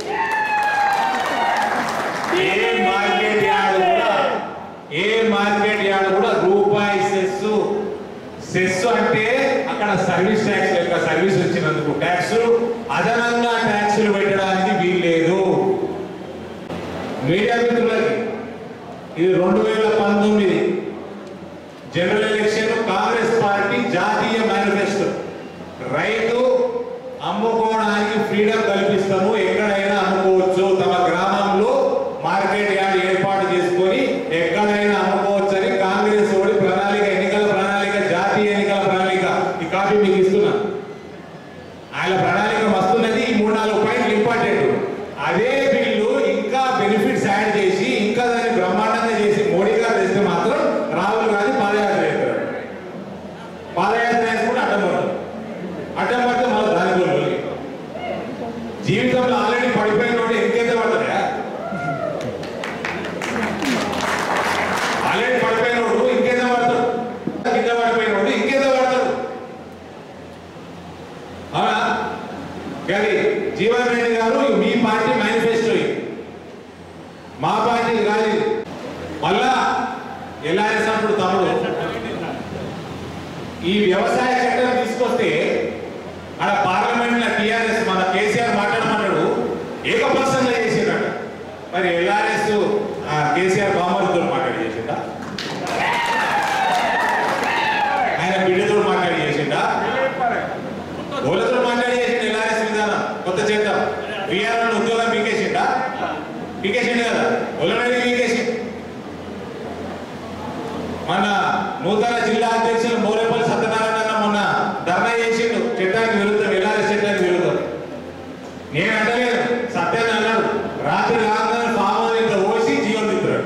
ఏ మార్కెట్ యార్డ్ కూడా ఏ మార్కెట్ యార్డ్ కూడా రూపాయి సెస్ సెస్ అంటే అక్కడ సర్వీస్ ట్యాక్స్ యొక్క సర్వీస్ వచ్చినందుకు ట్యాక్స్ అదనంగా ట్యాక్సులు పెట్టడానికి వీల్లేదు మీడియా మిత్రులకి ఇది రెండు వేల పంతొమ్మిది జనరల్ ఎలక్షన్ కాంగ్రెస్ పార్టీ జాతీయ మేనిఫెస్టో రైతు అమ్ముకోవడానికి ఫ్రీడమ్ కల్పిస్తాము ఎక్కడైనా అమ్ముకోవచ్చు తమ గ్రామంలో మార్కెట్ యార్డ్ ఏర్పాటు చేసుకొని ఎక్కడైనా అమ్ముకోవచ్చు అని కాంగ్రెస్ ఓడి ప్రణాళిక ఎన్నికల ప్రణాళిక జాతీయ ఎన్నికల ప్రణాళిక ఈ కాపీ మీకు ఇస్తున్నా ఆయన ప్రణాళిక వస్తున్నది ఈ మూడు నాలుగు పాయింట్లు ఇంపార్టెంట్ అదే బిల్లు ఇంకా బెనిఫిట్స్ యాడ్ చేసి ఇంకా దాన్ని బ్రహ్మాండంగా చేసి మోడీ గారు తెస్తే మాత్రం రాహుల్ గాంధీ పాదయాత్ర చేస్తారు పాదయాత్ర వేసుకుంటే అడ్డం పడదు అడ్డం పడితే మళ్ళీ దాని గురించి జీవితంలో ఆల్రెడీ పడిపోయిన వాడు ఇంకెంత పడతారా ఆల్రెడీ పడిపోయినోడు ఇంకెంత పడతాడు కింద పడిపోయినోడు ఇంకెంత పడతాడు అవునా కానీ జీవన్ రెడ్డి గారు మీ పార్టీ మేనిఫెస్టో ఇది. మా పార్టీ కాదు ఇది. మళ్ళా ఎలా వేసినప్పుడు తమ్ముడు ఈ వ్యవసాయ చట్టం తీసుకొస్తే ఆడ పార్లమెంట్ లో టిఆర్ఎస్ మన కేసీఆర్ మాట్లాడమన్నాడు ఏకపక్షంగా చేసిండట మరి ఎల్ఆర్ఎస్ కేసీఆర్ బామర్తో మాట్లాడి చేసిందా ఆయన చట్టం వీఆర్ ఉద్యోగం పీకేసిండా పీకేసిండు కదా ఒళ్ళనడి పీకేసి మన నూతన జిల్లా అధ్యక్షులు మౌలేపల్లి సత్యనారాయణ అన్న మొన్న ధర్నా చేసిండు చట్టానికి విరుద్ధం ఎలాంటి చట్టానికి విరుద్ధం నేను అంటలేదు సత్యాన్ని అన్నాడు రాత్రి రాగానే ఫామ్ ఇంత ఓసి జీవం తిప్పుతాడు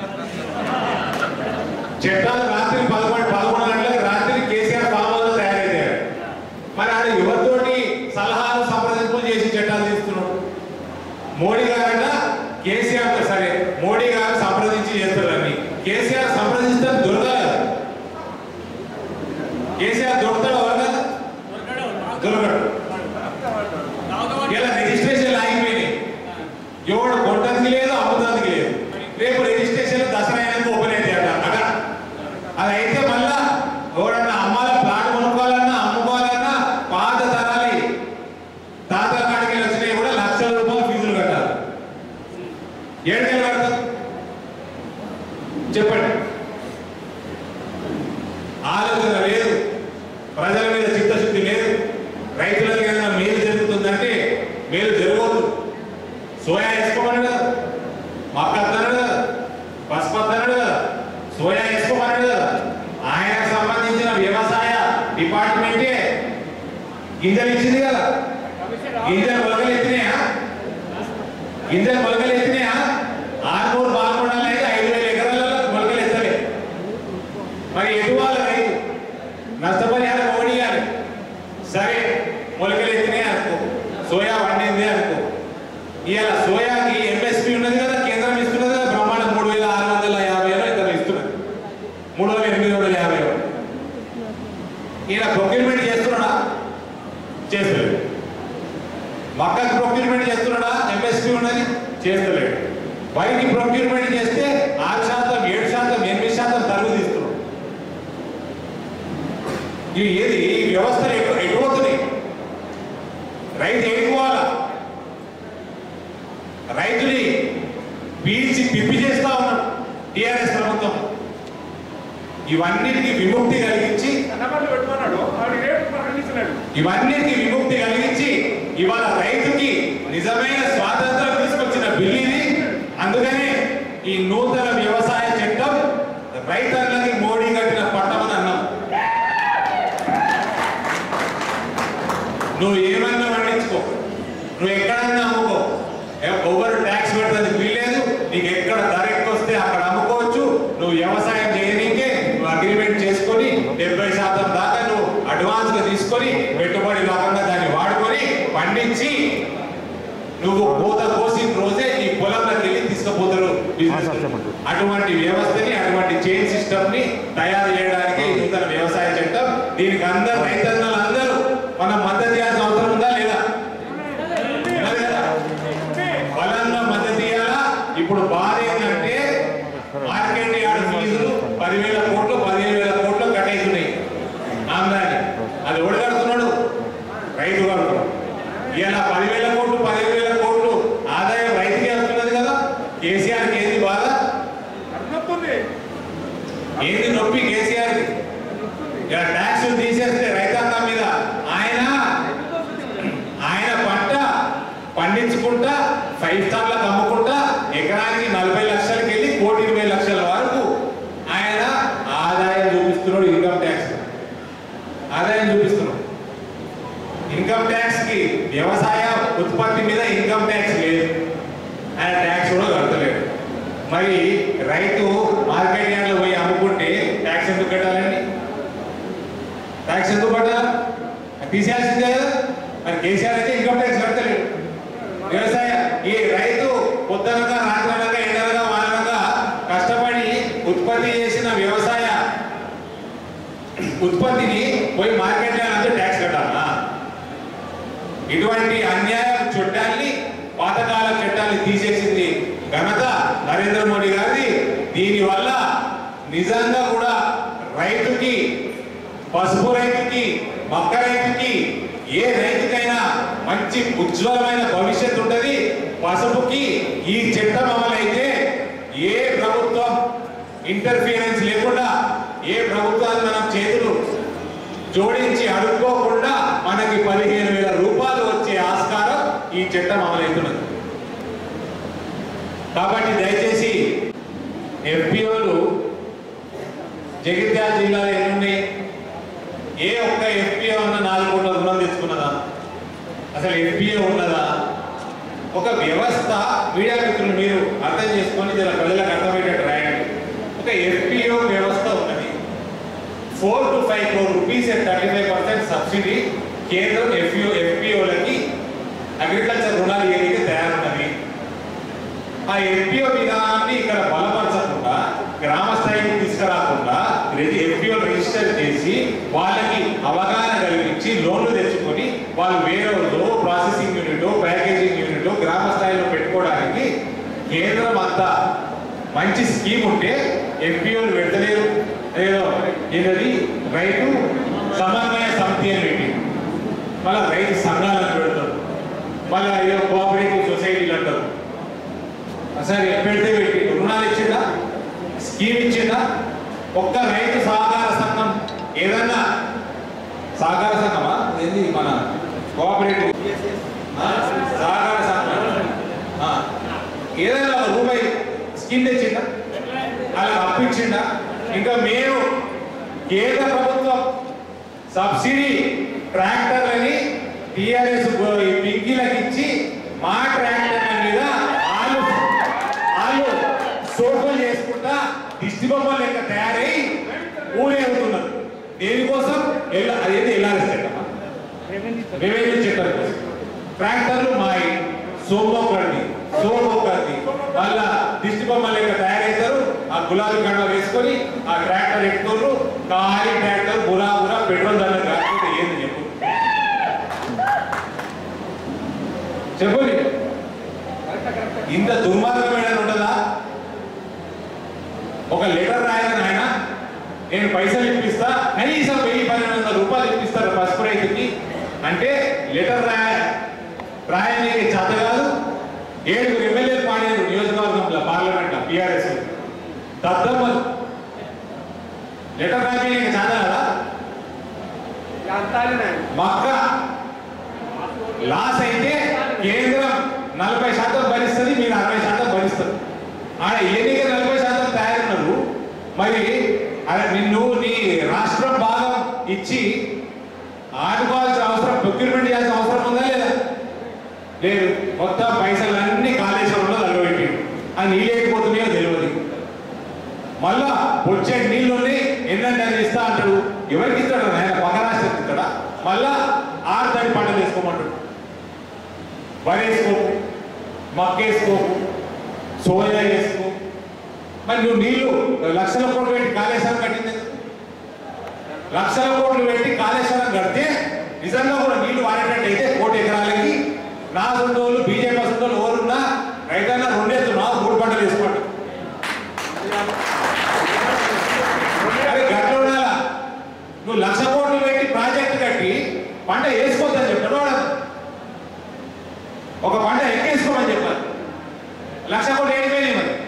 చట్టాలు రాత్రి పదకొండు పదకొండు గంటలకు రాత్రి కేసీఆర్ ఫామ్ హౌస్ లో తయారైతారు మరి ఆయన ఎవరితోటి సలహాలు సంప్రదింపులు చేసి చట్టాలు తీస్తున్నాడు మోడీ గారట కేసీఆర్ తో సరే మోడీ గారు సంప్రదించి చేస్తారని కేసీఆర్ సంప్రదిస్తే దొరకలేదు కేసీఆర్ దొరుకుతాడు ఎవరు దొరకడు ఇలా రిజిస్ట్రేషన్ ఆగిపోయినాయి ఎవడు కొట్టడానికి లేదు అమ్ముతానికి లేదు రేపు రిజిస్ట్రేషన్ దసరా అయినాక ఓపెన్ అయితే అక్కడ అది అయితే మళ్ళా ఎవడన్నా అమ్మాల ప్లాట్ కొనుక్కోవాలన్నా అమ్ముకోవాలన్నా పాత తరాలి తాతల కాడికి వచ్చినాయి కూడా లక్షల రూపాయలు ఫీజులు కట్టాలి ఏడుకెళ్ళి కడతారు చెప్పండి ఆలోచన లేదు ప్రజల మీద చిత్తశుద్ధి లేదు రైతులకు ఏదైనా మేలు జరుగుతుందంటే మేలు జరగవద్దు సోయా వేసుకోమన్నాడు కదా మక్క అన్నాడు కదా పసుపు అన్నాడు కదా సోయా వేసుకోమన్నాడు కదా ఆయనకు సంబంధించిన వ్యవసాయ డిపార్ట్మెంటే గింజలు ఇచ్చింది కదా గింజలు మొలకలు ఎత్తినాయా గింజలు మొలకలు ఎత్తినాయా ఆరుమూరు బాగుండాలి అయితే ఐదు వేల ఎకరాలలో మొలకలు ఎత్తలే మరి ఎటువాళ్ళ రైతు నష్టపరిహారం ఓడియాలి సరే మొలకలు ఎత్తినాయి అనుకో సోయా వండింది అనుకో ఇవాళ సోయాకి ఎంఎస్పి ఉన్నది కదా కేంద్రం ఇస్తున్నది కదా బ్రహ్మాండం మూడు వేల ఆరు వందల యాభై ఇతను ఇస్తున్నది మూడు వేల ఎనిమిది వందల యాభై ఈయన ప్రొక్యూర్మెంట్ చేస్తున్నాడా చేస్తలేడు మక్కకు ప్రొక్యూర్మెంట్ చేస్తున్నాడా ఎంఎస్పి ఉన్నది చేస్తలేడు వరికి ప్రొక్యూర్మెంట్ చేస్తే ఆరు శాతం ఏడు శాతం ఎనిమిది శాతం తరుగు తీస్తున్నాడు ఇవి ఏది ఈ వ్యవస్థలు ఎటు ఎటు పోతున్నాయి రైతు ఏడుకోవాలా రైతుని పీల్చి పిప్పి చేస్తా ఉన్నాడు టిఆర్ఎస్ ప్రభుత్వం ఇవన్నిటికి విముక్తి కలిగించి అన్నమాట పెట్టుకున్నాడు ఆవిడ రేపు ప్రకటించలేడు ఇవన్నిటికి విముక్తి కలిగించి ఇవాళ రైతుకి నిజమైన స్వాతంత్రం తీసుకొచ్చిన బిల్లు ఇది అందుకనే ఈ నూతన వ్యవసాయ చట్టం రైతన్నకి మోడీ కట్టిన పట్టమని అన్నాం నువ్వు ఏమన్నా పండించుకో నువ్వు ఎక్కడన్నా అమ్ముకో ఏ- ఎవరు ట్యాక్స్ పెట్టడానికి వీల్లేదు నీకు ఎక్కడ ధర ఎక్కువ వస్తే అక్కడ అమ్ముకోవచ్చు నువ్వు వ్యవసాయం చేయనీకే నువ్వు అగ్రిమెంట్ చేసుకొని డెబ్బై శాతం దాకా నువ్వు అడ్వాన్స్ గా తీసుకొని పెట్టుబడి కాకుండా దాన్ని వాడుకొని పండించి నువ్వు కోత కోసిన రోజే నీ పొలంలోకి వెళ్ళి తీసుకుపోతారు బిజినెస్ అటువంటి వ్యవస్థని అటువంటి చైన్ సిస్టమ్ ని తయారు చేయడానికి ఈ నూతన వ్యవసాయ చట్టం దీనికి అందరు రైతన్నలు అందరూ మనం మద్దతు చేయాల్సిన అవసరం ఉందా లేదా ఉన్నది కదా? బలంగా మద్దతు ఇవ్వాలా ఇప్పుడు బాధ ఏంటంటే మార్కెట్ యార్డ్ ఫీజులు పదివేల కోట్లు పదిహేను వేల కోట్లు కట్ అవుతున్నాయి ఆమ్దాని అది ఎవడు కడుతున్నాడు రైతు కడుతున్నాడు ఇలా పదివేల కోట్లు పదిహేను వేల కోట్లు ఆదాయం రైతుకే వస్తున్నది కదా కేసీఆర్కి ఏంది బాధ అర్థమవుతుంది ఏంది నొప్పి కేసీఆర్ ఇలా ట్యాక్స్ తీసేస్తే రైతాంగం మీద ఆయన ఆయన పంట పండించుకుంటా ఫైవ్ స్టార్లకు అమ్ముకుంటా ఎకరానికి నలభై లక్షలకి వెళ్ళి కోటి ఇరవై లక్షల వరకు ఆయన ఆదాయం చూపిస్తున్నాడు ఇన్కమ్ ట్యాక్స్ ఆదాయం చూపిస్తున్నాడు ఇన్కమ్ ట్యాక్స్ కి వ్యవసాయ ఉత్పత్తి మీద ఇన్కమ్ ట్యాక్స్ లేదు ఆయన ట్యాక్స్ కూడా కడతలేడు మరి రైతు మార్కెట్ యార్డ్లో పోయి అమ్ముకుంటే ట్యాక్స్ ఎందుకు కట్టాలండి ట్యాక్స్ ఎందుకు కట్టాలి అది తీసేయాల్సిందే కదా మరి కేసీఆర్ అయితే ఇన్కమ్ ట్యాక్స్ కడతలేడు వ్యవసాయ ఈ రైతు పొద్దునగా రాత్రనగా ఎండనగా వాననగా కష్టపడి ఉత్పత్తి చేసిన వ్యవసాయ ఉత్పత్తిని పోయి మార్కెట్ అంతా ట్యాక్స్ కట్టాలా ఇటువంటి అన్యాయం చట్టాన్ని పాతకాల చట్టాన్ని తీసేసింది ఘనత నరేంద్ర మోడీ గారిది దీనివల్ల నిజంగా కూడా రైతుకి పసుపు రైతుకి మక్క రైతుకి ఏ రైతుకైనా మంచి ఉజ్వలమైన భవిష్యత్తు ఉంటది పసుపుకి ఈ చట్టం అమలైతే ఏ ప్రభుత్వం ఇంటర్ఫియరెన్స్ లేకుండా ఏ ప్రభుత్వాన్ని మనం చేతులు జోడించి అడుక్కోకుండా మనకి పదిహేను వేల రూపాయలు వచ్చే ఆస్కారం ఈ ఈ చట్టం అమలవుతున్నది కాబట్టి దయచేసి ఎఫ్పిఓలు జగిత్యాల జిల్లాలో ఎన్ని ఉన్నాయి ఏ ఒక్క ఎఫ్పిఓ అన్న నాలుగు కోట్ల రుణం తెచ్చుకున్నదా అసలు ఎఫ్పిఓ ఉన్నదా ఒక వ్యవస్థ మీడియా మిత్రులు మీరు అర్థం చేసుకొని జర ప్రజలకు అర్థమయ్యేటట్టు రాయండి ఒక ఎఫ్పిఓ వ్యవస్థ ఉన్నది four to five crore rupees and thirty five percent subsidy కేంద్రం ఎఫ్పిఓ ఎఫ్పిఓలకి అగ్రికల్చర్ రుణాలు ఏదైతే తయారున్నది ఆ ఎఫ్పిఓ విధానాన్ని ఇక్కడ బలపరచకుండా గ్రామ స్థాయికి తీసుకురాకుండా ఎఫ్పిఓ రిజిస్టర్ చేసి వాళ్ళకి అవగాహన కల్పించి లోన్లు తెచ్చుకొని వాళ్ళు వేరే ప్రాసెసింగ్ యూనిట్ ప్యాకేజింగ్ యూనిట్ గ్రామ స్థాయిలో పెట్టుకోవడానికి కేంద్రం అంతా మంచి స్కీమ్ ఉంటే ఎఫ్పిఓలు పెడతలేరు ఏదో ఏదది రైతు సమన్వయ సమితి అని పెట్టి మళ్ళీ రైతు సంఘాలను పెడతారు మళ్ళీ ఏదో కోఆపరేటివ్ సొసైటీలు అంటారు సరే పెడితే పెట్టి రుణాలు ఇచ్చిందా స్కీమ్ ఇచ్చిందా ఒక్క రైతు సహకార సంఘం ఏదన్నా సహకార సంఘమా ఏంది మన కోఆపరేటివ్ ఆ? సహకార సంఘం ఆ. ఏదైనా ఒక రూపాయి స్కీమ్ తెచ్చిందా అలా అప్పించిందా ఇంకా మేము కేంద్ర ప్రభుత్వం సబ్సిడీ ట్రాక్టర్లని టిఆర్ఎస్ పింకీలకు ఇచ్చి మా ట్రాక్టర్ల మీద వాళ్ళు వాళ్ళు సోకులు చేసుకుంటా దిష్టి బొమ్మలు లెక్క తయారై ఊరేగుతున్నారు దేనికోసం ఎలా అదేంటి ఎల్ఆర్ఎస్ చట్టమా రెవెన్యూ చట్టం కోసం ట్రాక్టర్లు మాయి సోమొక్కడిని సోమొక్కడిని మళ్ళా దిష్టి బొమ్మ లెక్క తయారవుతారు ఆ గులాబీ గండ వేసుకొని ఆ ట్రాక్టర్ ఎక్కుతారు ఖాళీ ట్రాక్టర్ బురా బురా పెట్రోల్ ధరలు కాకపోతే ఏంది చెప్పు చెప్పండి ఇంత దుర్మార్గం ఏదైనా ఉంటుందా ఒక లెటర్ రాయని ఆయన నేను పైసలు ఇప్పిస్తా కనీసం వెయ్యి పన్నెండు వందల రూపాయలు ఇప్పిస్తారు పసుపు రైతుకి అంటే లెటర్ రాయ రాయడానికి చేత కాదు ఏడుగురు ఎమ్మెల్యేలు పాడారు నియోజకవర్గంలో పార్లమెంట్ టీఆర్ఎస్ దద్దమ్మలు లెటర్ రాయడానికి చేత కదా మక్క లాస్ అయితే కేంద్రం నలభై శాతం భరిస్తుంది మీరు అరవై శాతం భరిస్తారు ఆడ ఎన్నిక నలభై శాతం తయారున్నారు మరి అరే నిన్ను నీ రాష్ట్రం భాగం ఇచ్చి ఆడుకోవాల్సిన అవసరం ప్రొక్యూర్మెంట్ చేయాల్సిన అవసరం ఉందా లేదా లేదు మొత్తం పైసలు అన్ని కాళేశ్వరంలో తగ్గబెట్టి ఆ నీళ్ళు లేకపోతున్నాయో తెలియదు మళ్ళా వచ్చే నీళ్ళుని ఎన్నంటే అది ఇస్తా అంటాడు ఎవరికి ఇస్తాడు ఆయన పక్క రాష్ట్రం ఇస్తాడా మళ్ళా ఆరు తడి పంటలు వేసుకోమంటాడు వరి వేసుకోకు మక్క వేసుకోకు సోయా వేసుకో మరి నువ్వు నీళ్లు లక్షల కోట్లు పెట్టి కాళేశ్వరం కట్టింది ఎందుకు? లక్షల కోట్లు పెట్టి కాళేశ్వరం కడితే నిజంగా కూడా నీళ్లు వాడేటట్టు అయితే కోటి ఎకరాలకి నా సొంతోళ్ళు బీజేపీ సొంతోళ్ళు ఎవరున్నా రైతన్నా రెండేస్తున్నా మూడు పంటలు వేసుకోండి అరే గట్ల ఉండాలా నువ్వు లక్ష కోట్లు పెట్టి ప్రాజెక్ట్ కట్టి పంట వేసుకోవద్దని చెప్పాడు వాడు ఒక పంట ఎక్కేసుకోమని చెప్పాలి లక్ష కోట్లు ఏడిపోయినాయి మరి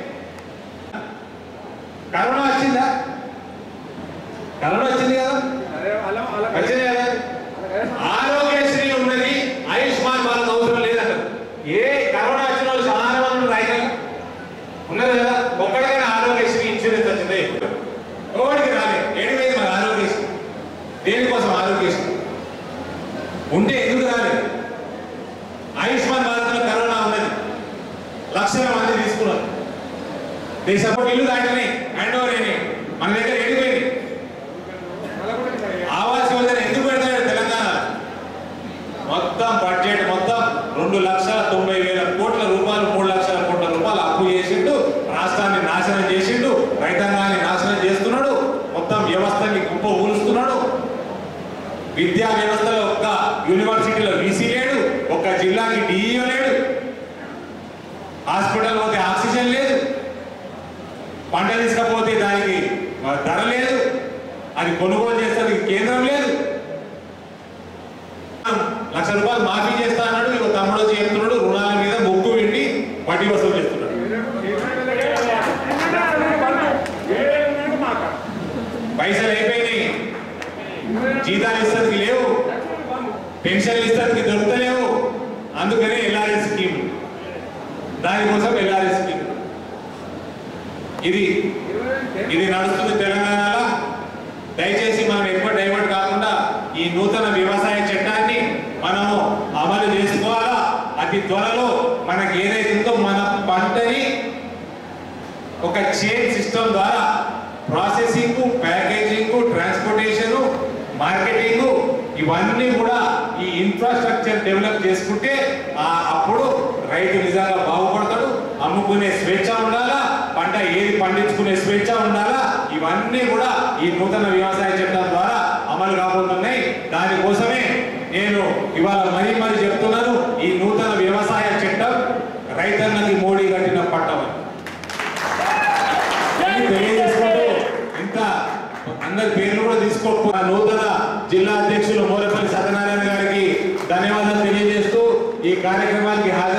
కరోనా వచ్చిందా కరోనా వచ్చింది కదా వచ్చింది కదా ఆరోగ్యశ్రీ ఉన్నది ఆయుష్మాన్ భారత్ అవసరం లేదంట ఏ కరోనా వచ్చిన వాళ్ళు చాలా మంది ఉన్నారు రైతులు ఉన్నది కదా ఒక్కడికైనా ఆరోగ్యశ్రీ ఇన్సూరెన్స్ వచ్చిందే ఒకటికి రాలేదు ఏడిపోయింది మరి ఆరోగ్యశ్రీ దేనికోసం ఆరోగ్యశ్రీ ఉంటే ఎందుకు రాలేదు ఆయుష్మాన్ భారత్లో కరోనా ఉన్నది లక్షల మంది తీసుకున్నారు దేశ ఇల్లు దాటినాయి హ్యాండ్ ఓవర్ అయినాయి మన దగ్గర ఏడిపోయింది ఆవాస్ యోజన ఎందుకు పెడతాడు తెలంగాణ మొత్తం బడ్జెట్ మొత్తం రెండు లక్షల తొంభై వేల కోట్ల రూపాయలు మూడు లక్షల కోట్ల రూపాయలు అప్పు చేసిండు రాష్ట్రాన్ని నాశనం చేసిండు రైతాంగాన్ని నాశనం చేస్తున్నాడు మొత్తం వ్యవస్థని కుప్ప ఊలుస్తున్నాడు విద్యా వ్యవస్థలో ఒక్క యూనివర్సిటీలో వీసీ లేడు ఒక్క జిల్లాకి డిఈఓ లేడు హాస్పిటల్ పోతే ఆక్సిజన్ లేదు పంట తీసుకపోతే దానికి ధర లేదు అది కొనుగోలు చేస్తుంది కేంద్రం లేదు లక్ష రూపాయలు మాఫీ చేస్తా అన్నాడు ఇక తమ్ముడు వచ్చి చెప్తున్నాడు రుణాల మీద ముగ్గు పెట్టి వడ్డీ వసూలు చేస్తున్నాడు పైసలు అయిపోయినాయి జీతాలు ఇస్తానికి లేవు పెన్షన్లు ఇస్తానికి దొరుకుతలేవు అందుకనే ఎల్ఆర్ఎస్ స్కీమ్ దానికోసం ఎల్ఆర్ఎస్ స్కీమ్ ఇది ఇది నడుస్తుంది తెలంగాణలో దయచేసి మనం ఎక్కువ డైవర్ట్ కాకుండా ఈ నూతన వ్యవసాయ చట్టాన్ని మనము అమలు చేసుకోవాలా అతి త్వరలో మనకి ఏదైతే ఉందో మన పంటని ఒక చైన్ సిస్టమ్ ద్వారా ప్రాసెసింగ్ ప్యాకేజింగ్ ట్రాన్స్పోర్టేషన్ మార్కెటింగ్ ఇవన్నీ కూడా ఈ ఇన్ఫ్రాస్ట్రక్చర్ డెవలప్ చేసుకుంటే ఆ అప్పుడు రైతు నిజంగా బాగుపడతాడు అమ్ముకునే స్వేచ్ఛ ఉండాలా పంట ఏది పండించుకునే స్వేచ్ఛ ఉండాలా ఇవన్నీ కూడా ఈ నూతన వ్యవసాయ చట్టం ద్వారా అమలు కాబోతున్నాయి దానికోసమే నేను ఇవాళ మరీ మరీ చెప్తున్నాను ఈ నూతన వ్యవసాయ చట్టం రైతన్నకి మోడీ కట్టిన పట్టమని అని తెలియజేసుకుంటూ ఇంత అందరి పేర్లు కూడా తీసుకోకపో ఆ నూతన జిల్లా అధ్యక్షులు మోరపల్లి సత్యనారాయణ గారికి ధన్యవాదాలు తెలియజేస్తూ ఈ కార్యక్రమానికి హాజరు